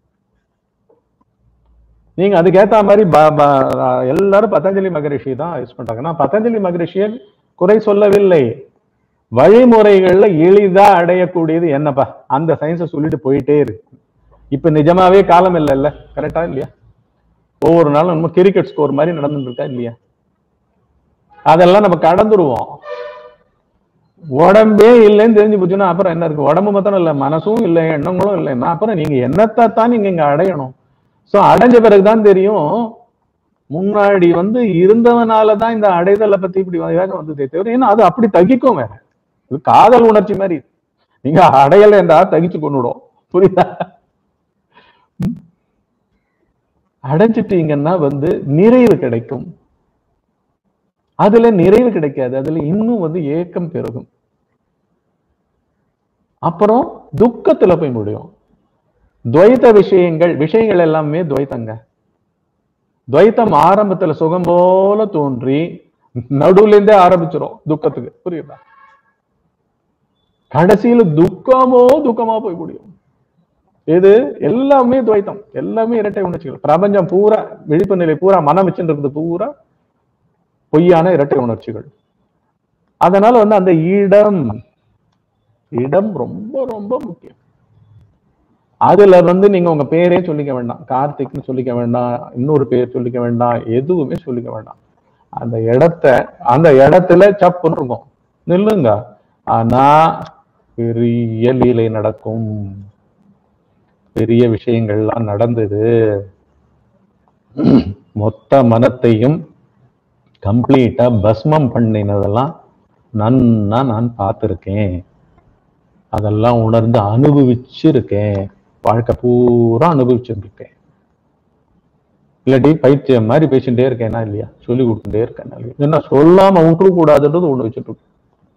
நீங்க அதுக்கேத்த மாதிரி ப- ப- எல்லாரும் பதஞ்சலி மகரிஷி தான் யூஸ் பண்றாங்க நான் பதஞ்சலி மகரிஷியை குறை சொல்லவில்லை வழிமுறைகள்ல எளிதா அடையக்கூடியது என்னப்பா அந்த சயின்ஸை சொல்லிட்டு போயிட்டே இருக்கு இப்ப நிஜமாவே காலம் இல்லைல்ல கரெக்டா இல்லையா ஒவ்வொரு நாளும் நம்ம கிரிக்கெட் ஸ்கோர் மாதிரி நடந்துட்டு இருக்கா இல்லையா அதெல்லாம் நம்ம கடந்துருவோம் உடம்பே இல்லைன்னு தெரிஞ்சு போச்சுன்னா அப்புறம் என்ன இருக்கு உடம்பு மாத்திரம் இல்ல மனசும் இல்லை எண்ணங்களும் இல்லைன்னா அப்புறம் நீங்க என்னத்தை தான் நீங்க இங்க அடையணும் சோ அடைஞ்ச பிறகுதான் தெரியும் முன்னாடி வந்து இருந்தவனால தான் இந்த அடைதலை பத்தி இப்படி வேகம் வந்ததே தவிர ஏன்னா அது அப்படி தகிக்கும் வேற இது காதல் உணர்ச்சி மாதிரி நீங்க அடையல என்றா தகிச்சு கொண்டுடும் புரியுதா ம்? அடைஞ்சிட்டீங்கன்னா வந்து நிறைவு கிடைக்கும் அதுல நிறைவு கிடைக்காது அதுல இன்னும் வந்து ஏக்கம் பெருகும் அப்புறம் துக்கத்துல போய் முடியும் துவைத்த விஷயங்கள் விஷயங்கள் எல்லாமே துவைத்தங்க துவைத்தம் ஆரம்பத்துல சுகம் போல தோன்றி நடுவுல இருந்தே ஆரம்பிச்சிரும் துக்கத்துக்கு புரியுதா கடைசியில துக்கமோ துக்கமா போய் முடியும் இது எல்லாமே துவைத்தம் எல்லாமே இரட்டை உணர்ச்சிகள் பிரபஞ்சம் பூரா விழிப்பு நிலை பூரா மனம் வச்சுட்டு இருக்குது பூரா பொய்யான இரட்டை உணர்ச்சிகள் அதனால வந்து அந்த இடம் இடம் ரொம்ப ரொம்ப முக்கியம் அதுல வந்து நீங்க உங்க பேரே சொல்லிக்க வேண்டாம் கார்த்திக்னு சொல்லிக்க வேண்டாம் இன்னொரு பேர் சொல்லிக்க வேண்டாம் எதுவுமே சொல்லிக்க வேண்டாம் அந்த இடத்த அந்த இடத்துல சப்புன்னு இருக்கும் நில்லுங்க ஆனா பெரிய லீலை நடக்கும் பெரிய விஷயங்கள்லாம் நடந்தது மொத்த மனத்தையும் கம்ப்ளீட்டா பஸ்மம் பண்ணினதெல்லாம் நன்னா நான் பார்த்துருக்கேன் அதெல்லாம் உணர்ந்து அனுபவிச்சிருக்கேன் வாழ்க்கை பூரா அனுபவிச்சிருக்கேன் இல்லாட்டி பைத்தியம் மாதிரி பேசிட்டே இருக்கேனா இல்லையா சொல்லி கொடுத்துட்டே இருக்கேனா இல்லையா என்ன சொல்லாம விட்டுற கூடாதுன்றது ஒண்ணு வச்சுட்டு இருக்கேன்.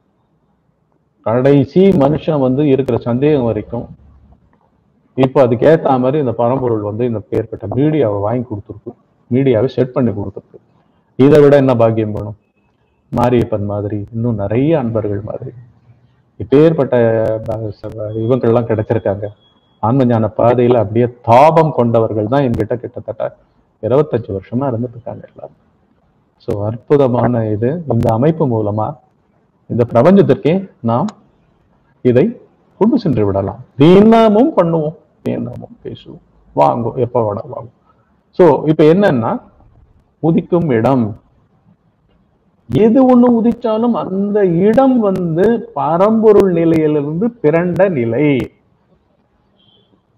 கடைசி மனுஷன் வந்து இருக்கிற சந்தேகம் வரைக்கும் இப்போ அதுக்கு ஏத்த மாதிரி இந்த பரம்பொருள் வந்து இந்த பேர்பட்ட மீடியாவை வாங்கி கொடுத்துருக்கு மீடியாவை செட் பண்ணி கொடுத்துருக்கு இதை விட என்ன பாக்கியம் வேணும் மாரியப்பன் மாதிரி இன்னும் நிறைய அன்பர்கள் மாதிரி இப்பேற்பட்ட ப- இவங்கெல்லாம் கிடைச்சிருக்காங்க ஆன்ம ஞான பாதையில அப்படியே தாபம் கொண்டவர்கள் தான் என்கிட்ட கிட்டத்தட்ட இருபத்தஞ்சு வருஷமா இருந்துட்டு இருக்காங்க எல்லாரும் ஸோ அற்புதமான இது இந்த அமைப்பு மூலமா இந்த பிரபஞ்சத்திற்கே நாம் இதை கொண்டு சென்று விடலாம் தினமும் பண்ணுவோம் தினமும் பேசுவோம் வாங்கும் எப்ப வேணா வாங்கும் ஸோ இப்ப என்னன்னா உதிக்கும் இடம் எது ஒண்ணு உதிச்சாலும் அந்த இடம் வந்து பரம்பொருள் நிலையிலிருந்து பிறண்ட நிலை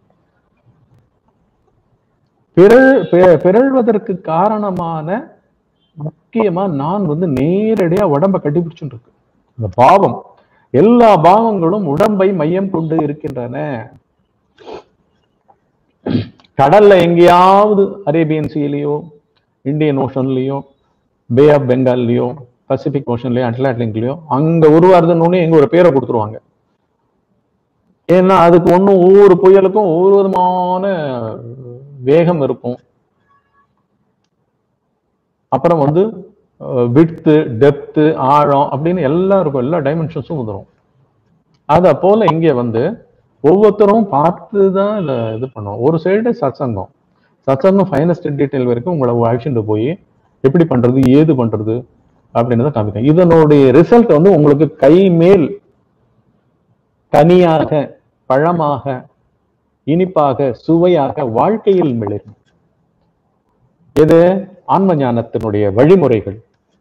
பிறழ் பி- பிறழ்வதற்கு காரணமான முக்கியமா நான் வந்து நேரடியா உடம்ப கட்டிப்பிடிச்சுட்டு இருக்கு இந்த பாவம் எல்லா பாவங்களும் உடம்பை மையம் கொண்டு இருக்கின்றன கடல்ல எங்கேயாவது அரேபியன் சீலையோ இந்தியன் ஓஷன்லயோ பே ஆஃப் பெங்கால்லயோ பசிபிக் ஓஷன்லயோ அட்லாண்டிக்லயோ அங்க உருவாருதுன்னு எங்க ஒரு பேரை கொடுத்துருவாங்க ஏன்னா அதுக்கு ஒண்ணும் ஒவ்வொரு புயலுக்கும் ஒவ்வொரு விதமான வேகம் இருக்கும் அப்புறம் வந்து விட்த்து டெப்த்து ஆழம் அப்படின்னு எல்லாம் இருக்கும் எல்லா டைமென்ஷன்ஸும் வந்துடும் அத போல இங்க வந்து ஒவ்வொருத்தரும் பார்த்து தான் இத இது பண்ணுவோம் ஒரு சைடு சத்சங்கம் சத்சங்கம் ஃபைனஸ்ட் டீட்டெயில் வரைக்கும் உங்களை அழைச்சிட்டு போய் எப்படி பண்றது ஏது பண்றது அப்படின்னு தான் காமிக்கும் இதனுடைய ரிசல்ட் வந்து உங்களுக்கு கை மேல் கனியாக பழமாக இனிப்பாக சுவையாக வாழ்க்கையில் மிளிரும் இது ஆன்ம ஞானத்தினுடைய வழிமுறைகள்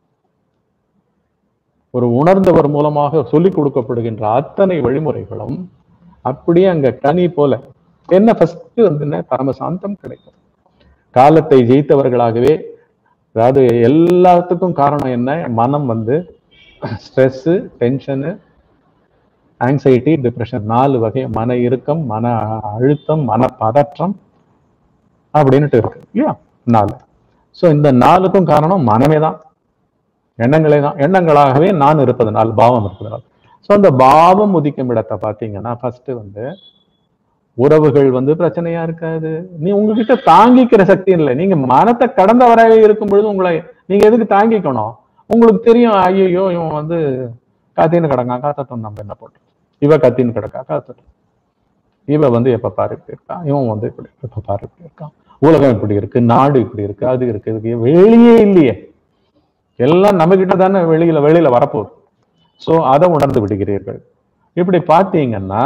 ஒரு உணர்ந்தவர் மூலமாக சொல்லிக் கொடுக்கப்படுகின்ற அத்தனை வழிமுறைகளும் அப்படியே அங்க கனி போல என்ன ஃபர்ஸ்ட் வந்து என்ன பரமசாந்தம் கிடைக்கும் காலத்தை ஜெயித்தவர்களாகவே அதாவது எல்லாத்துக்கும் காரணம் என்ன மனம் வந்து ஸ்ட்ரெஸ் டென்ஷனு ஆங்ஸைட்டி டிப்ரெஷன் நாலு வகை மன இறுக்கம் மன அழுத்தம் மன பதற்றம் அப்படின்னுட்டு இருக்கு இல்லையா நாலு ஸோ இந்த நாலுக்கும் காரணம் மனமே தான் எண்ணங்களே தான் எண்ணங்களாகவே நான் இருப்பதனால் பாவம் இருப்பதனால் ஸோ அந்த பாவம் உதிக்கும் இடத்தை பார்த்தீங்கன்னா ஃபர்ஸ்ட் வந்து உறவுகள் வந்து பிரச்சனையா இருக்காது நீ உங்ககிட்ட தாங்கிக்கிற சக்தி இல்லை நீங்க மனத்தை கடந்தவராக இருக்கும் பொழுது உங்களை நீங்க எதுக்கு தாங்கிக்கணும் உங்களுக்கு தெரியும் ஐயோ இவன் வந்து காத்தின்னு கிடங்கா காத்தட்டும் நம்ம என்ன போட்டோம் இவ கத்தின்னு கிடக்கா காத்தட்டும் இவ வந்து எப்ப பாரு இப்படி இருக்கா இவன் வந்து இப்படி எப்ப பாரு இப்படி இருக்கான் உலகம் இப்படி இருக்கு நாடு இப்படி இருக்கு அது இருக்கு இதுக்கு வெளியே இல்லையே எல்லாம் நம்ம கிட்ட தானே வெளியில வெளியில வரப்போகுது சோ அதை உணர்ந்து விடுகிறீர்கள் இப்படி பார்த்தீங்கன்னா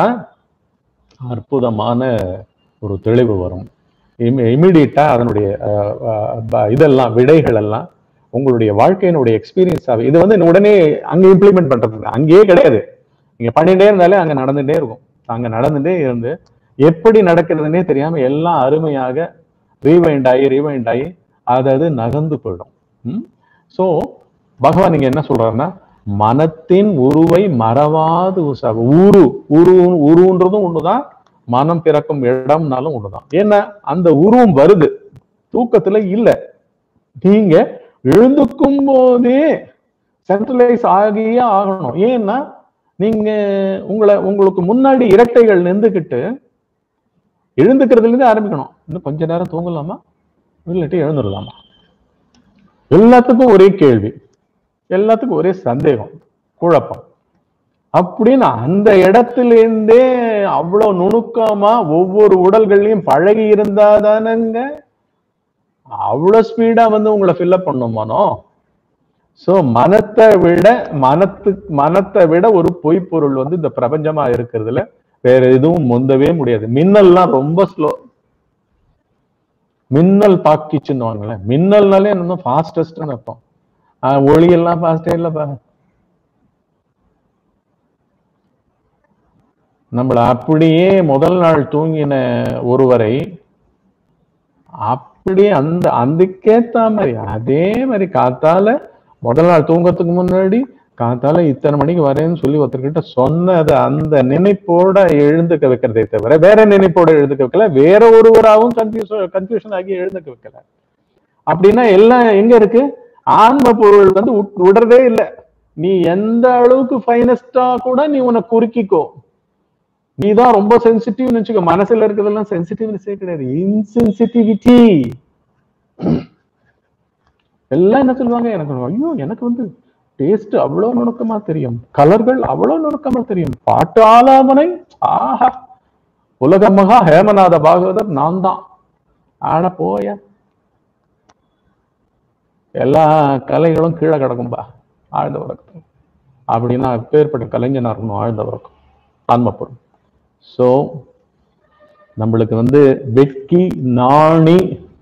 அற்புதமான ஒரு தெளிவு வரும் இமிடியட்டா அதனுடைய அஹ், அஹ், ப- இதெல்லாம் விடைகள் எல்லாம் உங்களுடைய வாழ்க்கையினுடைய எக்ஸ்பீரியன்ஸாக இது வந்து உடனே அங்க இம்ப்ளிமெண்ட் பண்றது இல்ல. அங்கேயே கிடையாது நீங்க பண்ணிட்டே இருந்தாலே அங்க நடந்துட்டே இருக்கும் அங்க நடந்துட்டே இருந்து எப்படி நடக்கிறதுனே தெரியாம எல்லாம் அருமையாக ரீவைண்ட் ஆகி ரீவைண்ட் ஆகி அது அது நகர்ந்து போயிடும் ஸோ பகவான் இங்க என்ன சொல்றாருன்னா மனத்தின் உருவை மறவாது உசாவு உரு உரு உருன்றதும் ஒண்ணுதான் மனம் பிறக்கும் இடம்னாலும் ஒண்ணுதான் ஏன்னா அந்த உருவம் வருது தூக்கத்துல இல்ல நீங்க எழுந்துக்கும் போதே சென்ட்ரலைஸ் ஆகியே ஆகணும் ஏன்னா நீங்க உங்களை உங்களுக்கு முன்னாடி இரட்டைகள் நின்றுக்கிட்டு எழுந்துக்கிறதுல இருந்து ஆரம்பிக்கணும் இன்னும் கொஞ்ச நேரம் தூங்கலாமா இல்லாட்டி எழுந்துடலாமா எல்லாத்துக்கும் ஒரே கேள்வி எல்லாத்துக்கும் ஒரே சந்தேகம் குழப்பம் அப்படின்னு அந்த இடத்திலிருந்தே அவ்வளவு நுணுக்கமா ஒவ்வொரு உடல்கள்லயும் பழகி இருந்தா தானங்க அவ்வளவு ஸ்பீடா வந்து உங்களை ஃபில்அப் பண்ணுமானோ சோ மனத்தை விட மனத்து மனத்தை விட ஒரு பொய்ப்பொருள் வந்து இந்த பிரபஞ்சமா இருக்கிறதுல வேற எதுவும் முந்தவே முடியாது மின்னல்லாம் ரொம்ப ஸ்லோ மின்னல் பாக்கிச்சுன்னு மின்னல்னாலே இன்னும் ஃபாஸ்டஸ்ட்னு அர்த்தம் ஆஹ் ஒளி எல்லாம் ஃபாஸ்டே இல்லப்பா நம்மள அப்படியே முதல் நாள் தூங்கின ஒருவரை அப்படியே அந்த அதுக்கேத்த மாதிரி அதே மாதிரி காத்தால முதல் நாள் தூங்கறதுக்கு முன்னாடி காத்தால இத்தனை மணிக்கு வரேன்னு சொல்லி ஒருத்தர்கிட்ட சொன்னது அந்த நினைப்போட எழுந்துக்க வைக்கிறதே தவிர வேற நினைப்போட எழுந்துக்க வைக்கல வேற ஒருவராகவும் கன்ஃபியூஸ் கன்ஃபியூஷன் ஆகி எழுந்துக்க வைக்கல அப்படின்னா எல்லாம் எங்க இருக்கு ஆன்ம பொருள் வந்து உட்- விடுறதே இல்லை நீ எந்த அளவுக்கு ஃபைனஸ்டா கூட நீ உன்னை குறுக்கிக்கோ நீ தான் ரொம்ப சென்சிட்டிவ் நினைச்சுக்கோ மனசுல இருக்கிறதெல்லாம் சென்சிட்டிவ்னஸே கிடையாது இன்சென்சிட்டிவிட்டி எல்லாம் என்ன சொல்லுவாங்க எனக்கு ஐயோ எனக்கு வந்து டேஸ்ட் அவ்வளவு நுணுக்கமா தெரியும் கலர்கள் அவ்வளவு நுணுக்கமா தெரியும் பாட்டு ஆலாபனை ஆஹா உலக மகா ஹேமநாத பாகவதர் நான் தான் ஆட போய எல்லா கலைகளும் கீழே கிடக்கும்பா ஆழ்ந்த உறக்கம் அப்படின்னா பேர்பட்ட கலைஞனா இருக்கணும் ஆழ்ந்த உறக்கம் ஆன்மப்பொருள் ஸோ நம்மளுக்கு வந்து வெட்கி நாணி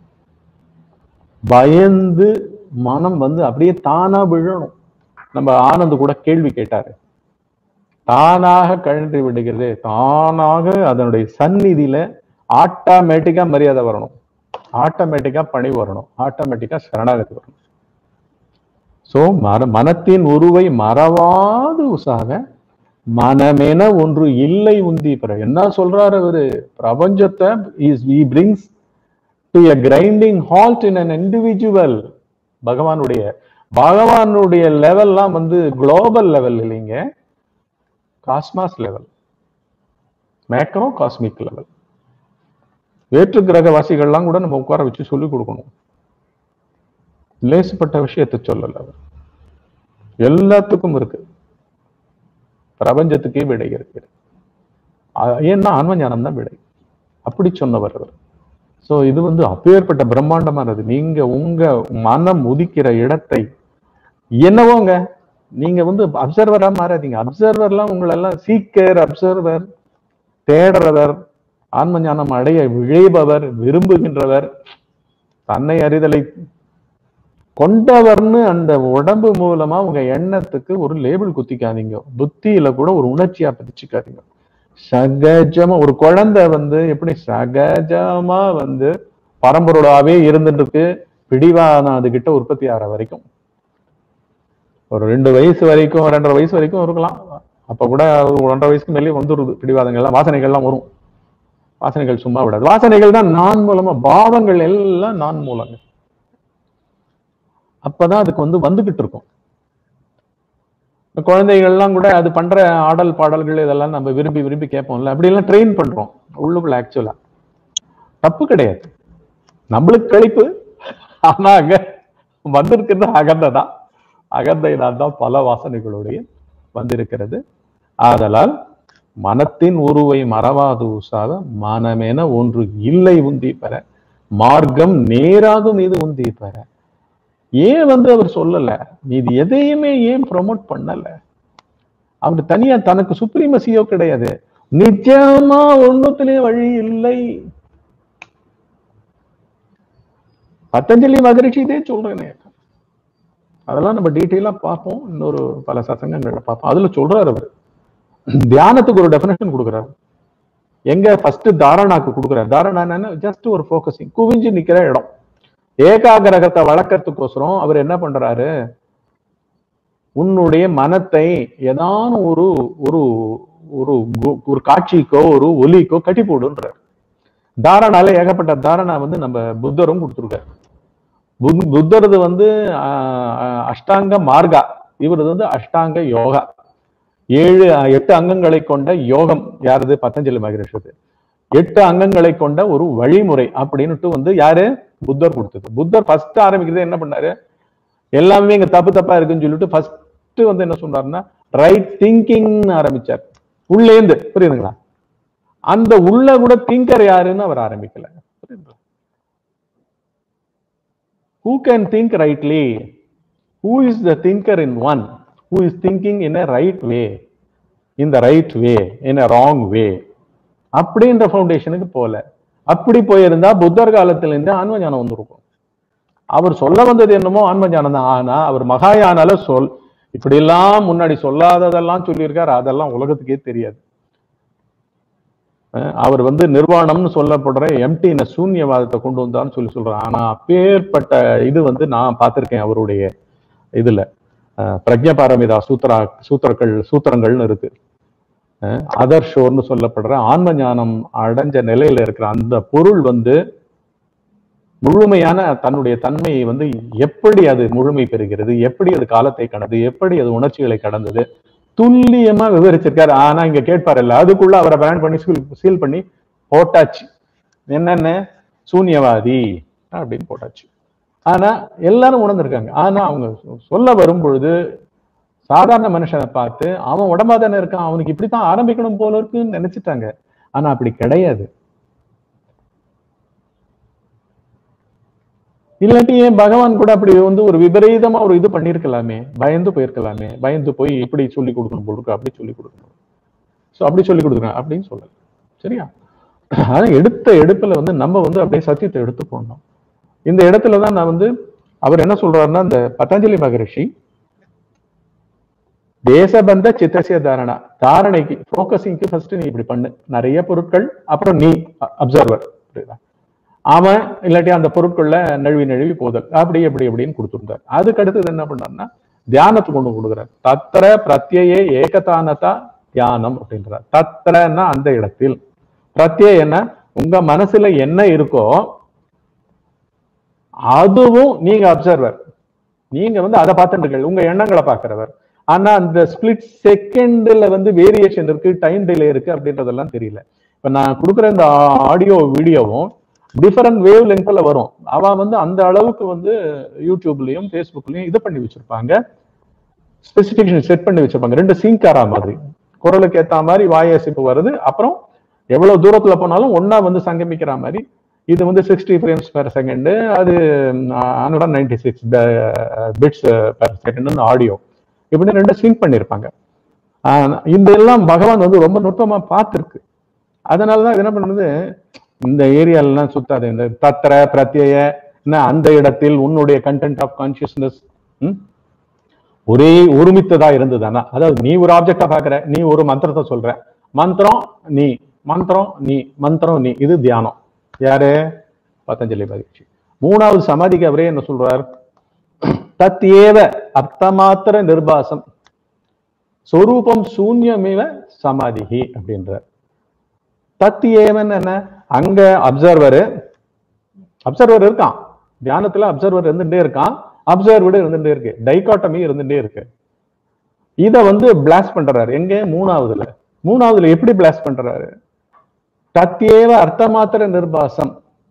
பயந்து மனம் வந்து அப்படியே தானா விழணும் நம்ம ஆனந்த் கூட கேள்வி கேட்டாரு தானாக கழன்று விடுகிறது தானாக அதனுடைய சந்நிதியில ஆட்டோமேட்டிக்கா மரியாதை வரணும் ஆட்டோமேட்டிக்கா பணி வரணும் ஆட்டோமேட்டிக்கா சரணாகதி வரணும் சோ மர மனத்தின் உருவை மறவாது உசாக மனமென ஒன்று இல்லை உந்தி பெற என்ன சொல்றாரு அவரு பிரபஞ்சத்தை is he brings to a grinding halt in an individual பகவானுடைய பகவானுடைய லெவல்லாம் வந்து குளோபல் லெவல் இல்லைங்க cosmos level macro cosmic level வேற்று கிரகவாசிகள்லாம் கூட நம்ம உட்கார வச்சு சொல்லிக் கொடுக்கணும் லேசுப்பட்ட விஷயத்தை சொல்லல அவர் எல்லாத்துக்கும் இருக்கு பிரபஞ்சத்துக்கே விடை இருக்கு அ- ஏன்னா ஆன்ம ஞானம் தான் விடை அப்படி சொன்னவர் அவர் சோ இது வந்து அப்பேற்பட்ட பிரம்மாண்டமானது நீங்க உங்க மனம் உதிக்கிற இடத்தை என்னவோங்க நீங்க வந்து அப்சர்வரா மாறாதீங்க அப்சர்வர்லாம் உங்களெல்லாம் சீக்கர் அப்சர்வர் தேடுறவர் ஆன்ம ஞானம் அடைய விழைபவர் விரும்புகின்றவர் தன்னை அறிதலை கொண்டவர்னு அந்த உடம்பு மூலமா உங்க எண்ணத்துக்கு ஒரு லேபிள் குத்திக்காதீங்க புத்தியில கூட ஒரு உணர்ச்சியா பதிச்சுக்காதீங்க சகஜமா ஒரு குழந்தை வந்து எப்படி சகஜமா வந்து பரம்பொருளாவே இருந்துட்டு இருக்கு பிடிவாதம் அதுகிட்ட உற்பத்தி ஆகிற வரைக்கும் ஒரு ரெண்டு வயசு வரைக்கும் ரெண்டரை வயசு வரைக்கும் இருக்கலாம் அப்ப கூட ஒரு ஒன்றரை வயசுக்கு மேலே வந்துருது பிடிவாதங்கள்லாம் வாசனைகள்லாம் வரும் வாசனைகள் சும்மா விடாது வாசனைகள் தான் நான் மூலமா பாவங்கள் எல்லாம் நான் மூலங்க அப்பதான் அதுக்கு வந்து வந்துகிட்டு இருக்கும் இந்த குழந்தைகள்லாம் கூட அது பண்ற ஆடல் பாடல்கள் இதெல்லாம் நம்ம விரும்பி விரும்பி கேட்போம்ல அப்படி எல்லாம் ட்ரெயின் பண்றோம் உள்ளுக்குள்ள ஆக்சுவலா தப்பு கிடையாது நம்மளுக்கு கழிப்பு ஆனா அங்க வந்திருக்கிறது அகந்தை தான் அகந்தையினால் தான் பல வாசனைகளுடைய வந்திருக்கிறது ஆதலால் மனத்தின் உருவை மறவாது உசாத மனமென ஒன்று இல்லை உந்தி பெற மார்க்கம் நேராகும் இது உந்தி பெற ஏன் வந்து அவர் சொல்லல இது எதையுமே ஏன் ப்ரொமோட் பண்ணல அவர் தனியா தனக்கு சுப்ரீமசியோ கிடையாது நிஜமா ஒண்ணுத்திலே வழி இல்லை பத்தஞ்சலி மகரிஷி இதே சொல்றேனே அதெல்லாம் நம்ம டீட்டெயிலா பார்ப்போம் இன்னொரு பல சசங்கங்கள்ல பார்ப்போம் அதுல சொல்றாரு அவர் தியானத்துக்கு ஒரு டெபினேஷன் கொடுக்குறாரு எங்க ஃபர்ஸ்ட் தாரணாக்கு கொடுக்குறாரு தாரணா என்னன்னா ஜஸ்ட் ஒரு ஃபோக்கஸிங் குவிஞ்சு நிக்கிற இடம் ஏகாகிரகத்தை வளர்க்கறதுக்கோசரம் அவர் என்ன பண்றாரு உன்னுடைய மனத்தை ஏதான ஒரு ஒரு ஒரு கு- ஒரு காட்சிக்கோ ஒரு ஒலிக்கோ கட்டி போடுன்றார் தாரணால ஏகப்பட்ட தாரணா வந்து நம்ம புத்தரும் கொடுத்துருக்காரு புத்- புத்தரது வந்து ஆஹ், ஆஹ், அஷ்டாங்க மார்கா இவரது வந்து அஷ்டாங்க யோகா ஏழு எட்டு அங்கங்களை கொண்ட யோகம் யாரது பத்தஞ்சலி மகரிஷது எட்டு அங்கங்களை கொண்ட ஒரு வழிமுறை அப்படின்னுட்டு வந்து யாரு புத்தர் கொடுத்தது புத்தர் ஃபர்ஸ்ட் ஆரம்பிக்கிறது என்ன பண்ணாரு எல்லாமே இங்க தப்பு தப்பா இருக்குன்னு சொல்லிட்டு ஃபர்ஸ்ட் வந்து என்ன சொன்னாருன்னா ரைட் திங்கிங் ஆரம்பிச்சார் உள்ளேந்து புரியுதுங்களா அந்த உள்ள கூட திங்கர் யாருன்னு அவர் ஆரம்பிக்கல புரியுதுங்களா who can think rightly who is the thinker in one who is thinking in a right way in the right way in a wrong way அப்படின்ற ஃபவுண்டேஷனுக்கு போல அப்படி போயிருந்தா புத்தர் காலத்துல இருந்து ஆன்ம ஞானம் வந்திருக்கும் அவர் சொல்ல வந்தது என்னமோ ஆன்ம ஞானம் தான் ஆனா அவர் மகாயானால சொல் இப்படி எல்லாம் முன்னாடி சொல்லாததெல்லாம் சொல்லியிருக்காரு அதெல்லாம் உலகத்துக்கே தெரியாது அஹ் அவர் வந்து நிர்வாணம்னு சொல்லப்படுற எம்டின சூன்யவாதத்தை கொண்டு வந்தான்னு சொல்லி சொல்றான் ஆனா அப்பேற்பட்ட இது வந்து நான் பார்த்திருக்கேன் அவருடைய இதுல அஹ் பிரஜ்ஞ பாரமிதா சூத்ரா சூத்திரங்கள் சூத்திரங்கள்னு இருக்கு அஹ் அதர் ஷோர்னு சொல்லப்படுற ஆன்ம ஞானம் அடைஞ்ச நிலையில இருக்கிற அந்த பொருள் வந்து முழுமையான தன்னுடைய தன்மையை வந்து எப்படி அது முழுமை பெறுகிறது எப்படி அது காலத்தை கடந்தது எப்படி அது உணர்ச்சிகளை கடந்தது துல்லியமா விவரிச்சிருக்காரு ஆனா இங்க கேட்பாருல்ல அதுக்குள்ள அவரை பேன் பண்ணி சீல் பண்ணி போட்டாச்சு என்னென்ன சூன்யவாதி அப்படின்னு போட்டாச்சு ஆனா எல்லாரும் உணர்ந்திருக்காங்க ஆனா அவங்க சொ- சொல்ல வரும் பொழுது சாதாரண மனுஷனை பார்த்து அவன் உடம்பா தானே இருக்கான் அவனுக்கு இப்படித்தான் ஆரம்பிக்கணும் போல இருக்குன்னு நினைச்சிட்டாங்க ஆனா அப்படி கிடையாது இல்லாட்டி ஏன் பகவான் கூட அப்படி வந்து ஒரு விபரீதமா ஒரு இது பண்ணிருக்கலாமே பயந்து போயிருக்கலாமே பயந்து போய் இப்படி சொல்லி கொடுக்கணும் போல இருக்கு அப்படி சொல்லி கொடுக்கணும் சோ அப்படி சொல்லி கொடுக்குறேன் அப்படின்னு சொல்லல சரியா ஆனா எடுத்த எடுப்புல வந்து நம்ம வந்து அப்படியே சத்தியத்தை எடுத்து போடணும் இந்த இடத்துல தான் நான் வந்து அவர் என்ன சொல்றாருன்னா இந்த பதஞ்சலி மகரிஷி தேசபந்த சித்தசிய தாரணா தாரணைக்கு ஃபோக்கஸிங்க்கு ஃபர்ஸ்ட் நீ இப்படி பண்ணு நிறைய பொருட்கள் அப்புறம் நீ அப்சர்வர் புரியுதா அவன் இல்லாட்டி அந்த பொருட்கள்ல நழுவி நழுவி போதல் அப்படி அப்படி அப்படின்னு கொடுத்துருந்தார் அதுக்கு அடுத்தது என்ன பண்ணாருன்னா தியானத்துக்கு கொண்டு கொடுக்குறார் தத்திர பிரத்யே ஏகதானதா தியானம் அப்படின்றார் தத்திரன்னா அந்த இடத்தில் பிரத்யேன்னா உங்க மனசுல என்ன இருக்கோ அதுவும் நீங்க அப்சர்வர் நீங்க வந்து அதை பார்த்துட்டு உங்க எண்ணங்களை பார்க்கிறவர் ஆனா அந்த ஸ்பிளிட் செகண்ட்ல வந்து வேரியேஷன் இருக்கு டைம் டிலே இருக்கு அப்படின்றதெல்லாம் தெரியல இப்ப நான் கொடுக்குற இந்த ஆடியோ வீடியோவும் டிஃபரெண்ட் வேவ் லெங்க்ல வரும் அவ வந்து அந்த அளவுக்கு வந்து யூடியூப்லயும் ஃபேஸ்புக்லயும் இது பண்ணி வச்சிருப்பாங்க ஸ்பெசிபிகேஷன் செட் பண்ணி வச்சிருப்பாங்க ரெண்டு சிங்க் ஆறா மாதிரி குரலுக்கு ஏத்த மாதிரி வாயசிப்பு வருது அப்புறம் எவ்வளவு தூரத்துல போனாலும் ஒன்னா வந்து சங்கமிக்கிற மாதிரி இது வந்து சிக்ஸ்டி ஃப்ரேம்ஸ் பெர் செகண்ட் அது hundred ninety six bits per second audio இப்படி ரெண்டு சிங்க் பண்ணியிருப்பாங்க ஆஹ் இந்த எல்லாம் பகவான் வந்து ரொம்ப நுட்பமா பார்த்துருக்கு அதனாலதான் இது என்ன பண்ணுது இந்த ஏரியாலாம் சுத்தாது இந்த தத்திர பிரத்யய என்ன அந்த இடத்தில் உன்னுடைய கண்டென்ட் ஆஃப் கான்சியஸ்னஸ் ஒரே ஒருமித்ததா இருந்ததுன்னா அதாவது நீ ஒரு ஆப்ஜெக்டா பாக்குற நீ ஒரு மந்திரத்தை சொல்ற மந்திரம் நீ மந்திரம் நீ மந்திரம் நீ இது தியானம் யாரு பதஞ்சலி மகிழ்ச்சி மூணாவது சமாதிக்கு அவரே என்ன சொல்றார் தத் ஏவ அர்த்தமாத்திர நிர்பாசம் சொரூபம் சூன்யமிவ சமாதிகி அப்படின்றார் தத் ஏவன் என்ன அங்க அப்சர்வர் அப்சர்வர் இருக்கான் தியானத்துல அப்சர்வர் இருந்துட்டே இருக்கான் அப்சர்வர்டு இருந்துட்டே இருக்கு டைகாட்டமி இருந்துட்டே இருக்கு இத வந்து பிளாஸ்ட் பண்றாரு எங்க மூணாவதுல மூணாவதுல எப்படி பிளாஸ்ட் பண்றாரு தத்தியேவ அர்த்தமாத்திர நிர்பாசம்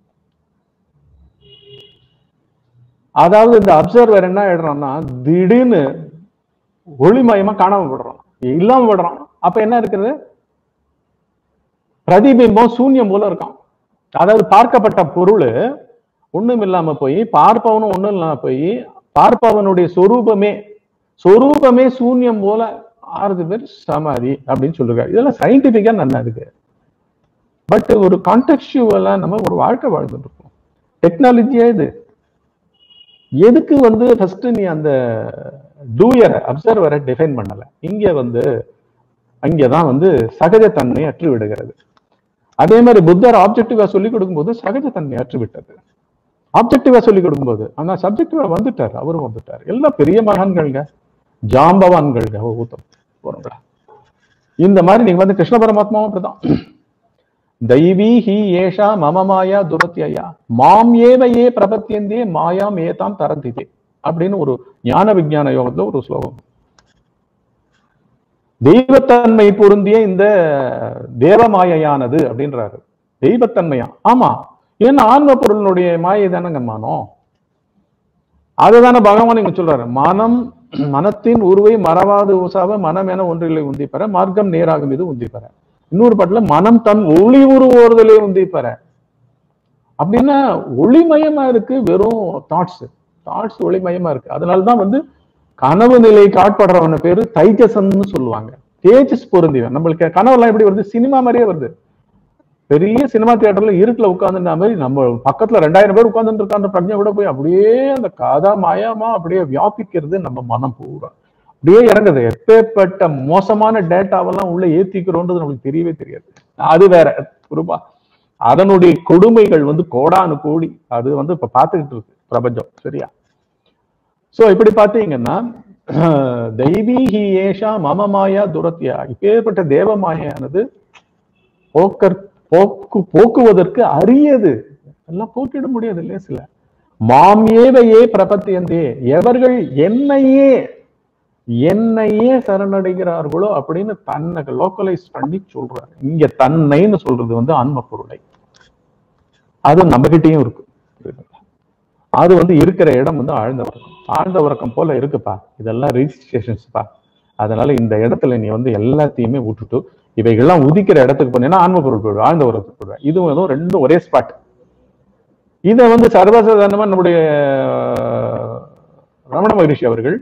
அதாவது இந்த அப்சர்வர் என்ன ஆயிடுறான்னா திடீர்னு ஒளிமயமா காணாம விடுறான் இல்லாம விடுறான் அப்ப என்ன இருக்குது பிரதிபிம்பம் சூன்யம் போல இருக்கான் அதாவது பார்க்கப்பட்ட பொருள் ஒண்ணும் இல்லாம போய் பார்ப்பவனும் ஒண்ணும் இல்லாம போய் பார்ப்பவனுடைய சொரூபமே சொரூபமே சூன்யம் போல ஆறுது பேர் சமாதி அப்படின்னு சொல்லிருக்காரு இதெல்லாம் சயின்டிபிக்கா நல்லா இருக்கு பட் ஒரு கான்டெக்சுவலா நம்ம ஒரு வாழ்க்கை வாழ்ந்துட்டு இருக்கோம் டெக்னாலஜியா இது எதுக்கு வந்து ஃபர்ஸ்ட் நீ அந்த டூயரை அப்சர்வரை டிஃபைன் பண்ணல இங்க வந்து அங்கதான் வந்து சகஜத்தன்மை அற்று விடுகிறது அதே மாதிரி புத்தர் ஆப்ஜெக்டிவா சொல்லி கொடுக்கும்போது சகஜத்தன்மை அற்று விட்டது ஆப்ஜெக்டிவா சொல்லி கொடுக்கும்போது ஆனா சப்ஜெக்டிவா வந்துட்டார் அவரும் வந்துட்டார் எல்லாம் பெரிய மகான்கள்ங்க ஜாம்பவான்கள்ங்க ஊத்தம் போறோங்களா இந்த மாதிரி நீங்க வந்து கிருஷ்ண பரமாத்மாவும் அப்படிதான் தெய்வீ ஹி ஏஷா மம மாயா துரத்தியா மாம் ஏவ ஏ பிரபத்தியந்தே மாயாம் ஏதாம் தரந்திதே அப்படின்னு ஒரு ஞான விஞ்ஞான யோகத்துல ஒரு ஸ்லோகம் தெய்வத்தன்மை பொருந்திய இந்த தேவமாயையானது அப்படின்றாரு தெய்வத்தன்மையா ஆமா ஏன்னா ஆன்ம பொருளினுடைய மாயை தானங்க மனம் அதுதானே பகவான் இங்க சொல்றாரு மனம் மனத்தின் உருவை மறவாது உசாவ மனம் என ஒன்றில்லை உந்தி பெற மார்க்கம் நேராகும் இது உந்தி பெற இன்னொரு பாட்டுல மனம் தன் ஒளி உருவோறுதலே உந்தி பெற அப்படின்னா ஒளிமயமா இருக்கு வெறும் தாட்ஸ் தாட்ஸ் ஒளிமயமா இருக்கு அதனாலதான் வந்து கனவு நிலை காட்படுறவன பேரு தைஜசன்னு சொல்லுவாங்க தேஜஸ் பொருந்திவன் நம்மளுக்கு கனவெல்லாம் எப்படி வருது சினிமா மாதிரியே வருது பெரிய சினிமா தியேட்டர்ல இருட்டுல உட்கார்ந்துட்ட மாதிரி நம்ம பக்கத்துல ரெண்டாயிரம் பேர் உட்கார்ந்துட்டு இருக்கான்ற பிரஜை விட போய் அப்படியே அந்த கதா மாயமா அப்படியே வியாபிக்கிறது நம்ம மனம் பூரா அப்படியே இறங்குது எப்பேற்பட்ட மோசமான டேட்டாவெல்லாம் உள்ள ஏத்திக்கிறோன்றது நம்மளுக்கு தெரியவே தெரியாது அது வேற குருபா அதனுடைய கொடுமைகள் வந்து கோடானு கோடி அது வந்து இப்ப பாத்துக்கிட்டு இருக்கு பிரபஞ்சம் சரியா சோ இப்படி பாத்தீங்கன்னா தெய்வீகி ஏஷா மம மாயா துரத்தியா இப்பேற்பட்ட தேவ மாயானது போக்கர் போக்கு போக்குவதற்கு அரியது எல்லாம் போக்கிட முடியாது இல்லையா சில மாம் ஏவையே பிரபத்தியந்தே எவர்கள் என்னையே என்னையே சரணடைகிறார்களோ அப்படின்னு தன்னை லோக்கலைஸ் பண்ணி சொல்றாரு இங்க தன்னைன்னு சொல்றது வந்து ஆன்ம பொருளை அது நம்ம கிட்டயும் இருக்கு அது வந்து இருக்கிற இடம் வந்து ஆழ்ந்த உறக்கம் ஆழ்ந்த உறக்கம் போல இருக்குப்பா இதெல்லாம் ரிஜிஸ்ட்ரேஷன்ஸ்ப்பா அதனால இந்த இடத்துல நீ வந்து எல்லாத்தையுமே விட்டுட்டு இவைகள்லாம் உதிக்கிற இடத்துக்கு போனீங்கன்னா ஆன்ம பொருள் போயிடுவா ஆழ்ந்த உறக்கத்துக்கு போயிடுவா இதுவும் எதுவும் ரெண்டும் ஒரே ஸ்பாட் இதை வந்து சர்வசாதாரணமா நம்முடைய ரமண மகரிஷி அவர்கள்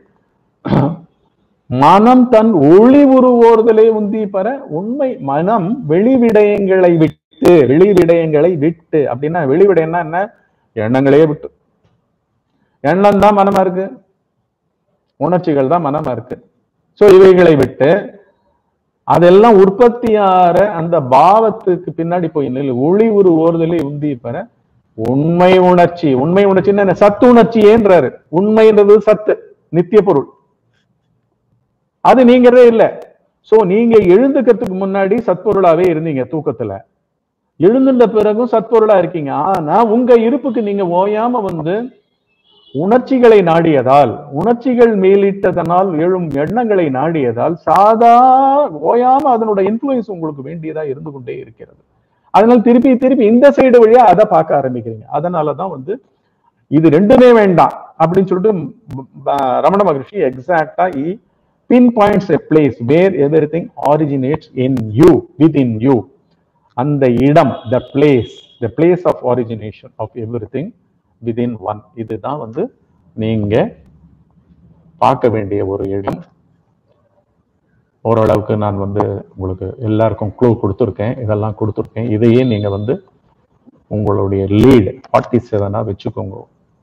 மனம் தன் ஒளி உருவோர்தலே உந்தி பெற உண்மை மனம் வெளிவிடயங்களை விட்டு வெளிவிடயங்களை விட்டு அப்படின்னா வெளிவிடயம்னா என்ன எண்ணங்களே விட்டு எண்ணம் தான் மனமா இருக்கு உணர்ச்சிகள் தான் மனமா இருக்கு சோ இவைகளை விட்டு அதெல்லாம் உற்பத்தியார அந்த பாவத்துக்கு பின்னாடி போய் நில்லு ஒளி ஒரு ஓர்தலே உந்தி பெற உண்மை உணர்ச்சி உண்மை உணர்ச்சின்னா என்ன சத்து உணர்ச்சி ஏன்றாரு உண்மைன்றது சத்து நித்திய பொருள் அது நீங்கிறதே இல்ல சோ நீங்க எழுந்துக்கிறதுக்கு முன்னாடி சத்பொருளாவே இருந்தீங்க தூக்கத்துல எழுந்துட்ட பிறகும் சத்பொருளா இருக்கீங்க ஆனா உங்க இருப்புக்கு நீங்க ஓயாம வந்து உணர்ச்சிகளை நாடியதால் உணர்ச்சிகள் மேலிட்டதனால் எழும் எண்ணங்களை நாடியதால் சாதா ஓயாம அதனோட இன்ஃபுளுயன்ஸ் உங்களுக்கு வேண்டியதா இருந்து கொண்டே இருக்கிறது அதனால திருப்பி திருப்பி இந்த சைடு வழியா அதை பார்க்க ஆரம்பிக்கிறீங்க அதனாலதான் வந்து இது ரெண்டுமே வேண்டாம் அப்படின்னு சொல்லிட்டு ம், ப- ரமண மகர்ஷி எக்ஸாக்டா he pinpoints a place where everything originates in you within you அந்த இடம் the place the place of origination of everything within one இதுதான் வந்து நீங்க பார்க்க வேண்டிய ஒரு இடம் ஓரளவுக்கு நான் வந்து உங்களுக்கு எல்லாருக்கும் க்ளூ கொடுத்துருக்கேன் இதெல்லாம் கொடுத்துருக்கேன் இதையே நீங்க வந்து உங்களுடைய லீடு ஃபார்ட்டி செவனா வச்சுக்கோங்க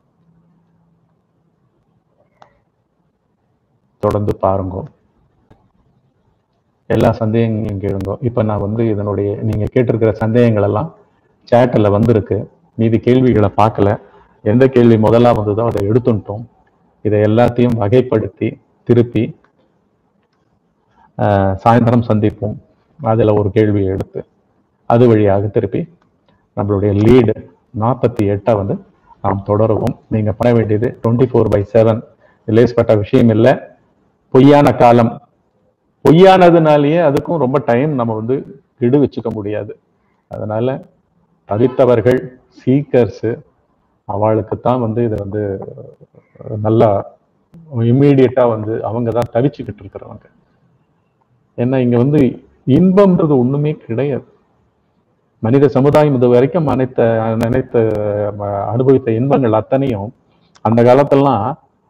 தொடர்ந்து பாருங்க எல்லா சந்தேகங்களையும் கேளுங்க இப்ப நான் வந்து இதனுடைய நீங்க கேட்டிருக்கிற சந்தேகங்கள் எல்லாம் சேட்டில் வந்திருக்கு மீதி கேள்விகளை பார்க்கல எந்த கேள்வி முதல்ல வந்ததோ அதை எடுத்துட்டோம் இதை எல்லாத்தையும் வகைப்படுத்தி திருப்பி ஆஹ், சாயந்தரம் சந்திப்போம் அதுல ஒரு கேள்வியை எடுத்து அது வழியாக திருப்பி நம்மளுடைய லீடு நாற்பத்தி எட்டை வந்து நாம் தொடருவோம் நீங்க பண்ண வேண்டியது டுவெண்ட்டி ஃபோர் பை செவன் லேஸ்பட்ட விஷயம் இல்லை பொய்யான காலம் பொய்யானதுனாலேயே அதுக்கும் ரொம்ப டைம் நம்ம வந்து இடு வச்சுக்க முடியாது அதனால தவித்தவர்கள் சீக்கர்ஸ் அவளுக்கு தான் வந்து இதை வந்து அஹ், நல்லா இம்மீடியட்டா வந்து அவங்க தான் தவிச்சுக்கிட்டு இருக்கிறவங்க ஏன்னா இங்க வந்து இன்பம்ன்றது ஒண்ணுமே கிடையாது மனித சமுதாயம் இது வரைக்கும் அனைத்த நினைத்த ம- அனுபவித்த இன்பங்கள் அத்தனையும் அந்த காலத்தெல்லாம்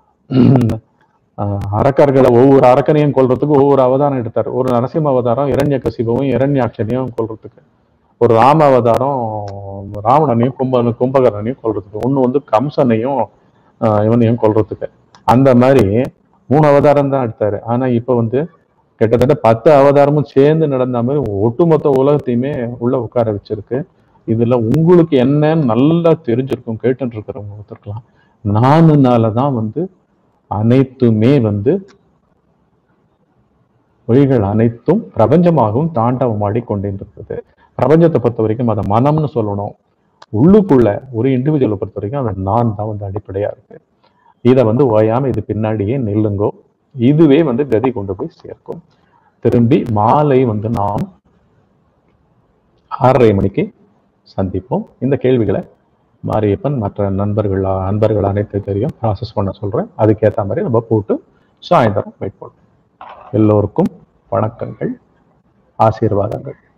ஆஹ், அரக்கர்களை ஒவ்வொரு அரக்கனையும் கொல்றதுக்கு ஒவ்வொரு அவதாரம் எடுத்தார் ஒரு நரசிம்ம அவதாரம் இரண்ய கசிபவும் இரண்யாட்சனையும் கொல்றதுக்கு ஒரு ராம அவதாரம் ராவணனையும் கும்ப கும்பகரனையும் கொல்றதுக்கு ஒண்ணு வந்து கம்சனையும் ஆஹ், இவனையும் கொல்றதுக்கு அந்த மாதிரி மூணு அவதாரம் தான் எடுத்தாரு ஆனா இப்ப வந்து கிட்டத்தட்ட பத்து அவதாரமும் சேர்ந்து நடந்த மாதிரி ஒட்டுமொத்த உலகத்தையுமே உள்ள உட்கார வச்சிருக்கு இதுல உங்களுக்கு என்னன்னு நல்லா தெரிஞ்சிருக்கும் கேட்டுட்டு இருக்கிறவங்க ஒருத்தருக்கலாம் நானுனால தான் வந்து அனைத்துமே வந்து மொழிகள் அனைத்தும் பிரபஞ்சமாகவும் தாண்டவமாடி கொண்டிருக்கிறது பிரபஞ்சத்தை பொறுத்த வரைக்கும் அதை மனம்னு சொல்லணும் உள்ளுக்குள்ள ஒரு இண்டிவிஜுவலை பொறுத்த வரைக்கும் அது நான் தான் வந்து அடிப்படையா இருக்கு இதை வந்து ஓயாம இது பின்னாடியே நில்லுங்கோ இதுவே வந்து கதி கொண்டு போய் சேர்க்கும் திரும்பி மாலை வந்து நாம் ஆறரை மணிக்கு சந்திப்போம் இந்த கேள்விகளை மாரியப்பன் மற்ற நண்பர்கள் அன்பர்கள் அனைத்து தெரியும் ப்ராசஸ் பண்ண சொல்றேன் அதுக்கேற்ற மாதிரி நம்ம போட்டு சாயந்தரம் வெயிட் பண்ணுவோம் எல்லோருக்கும் வணக்கங்கள் ஆசீர்வாதங்கள்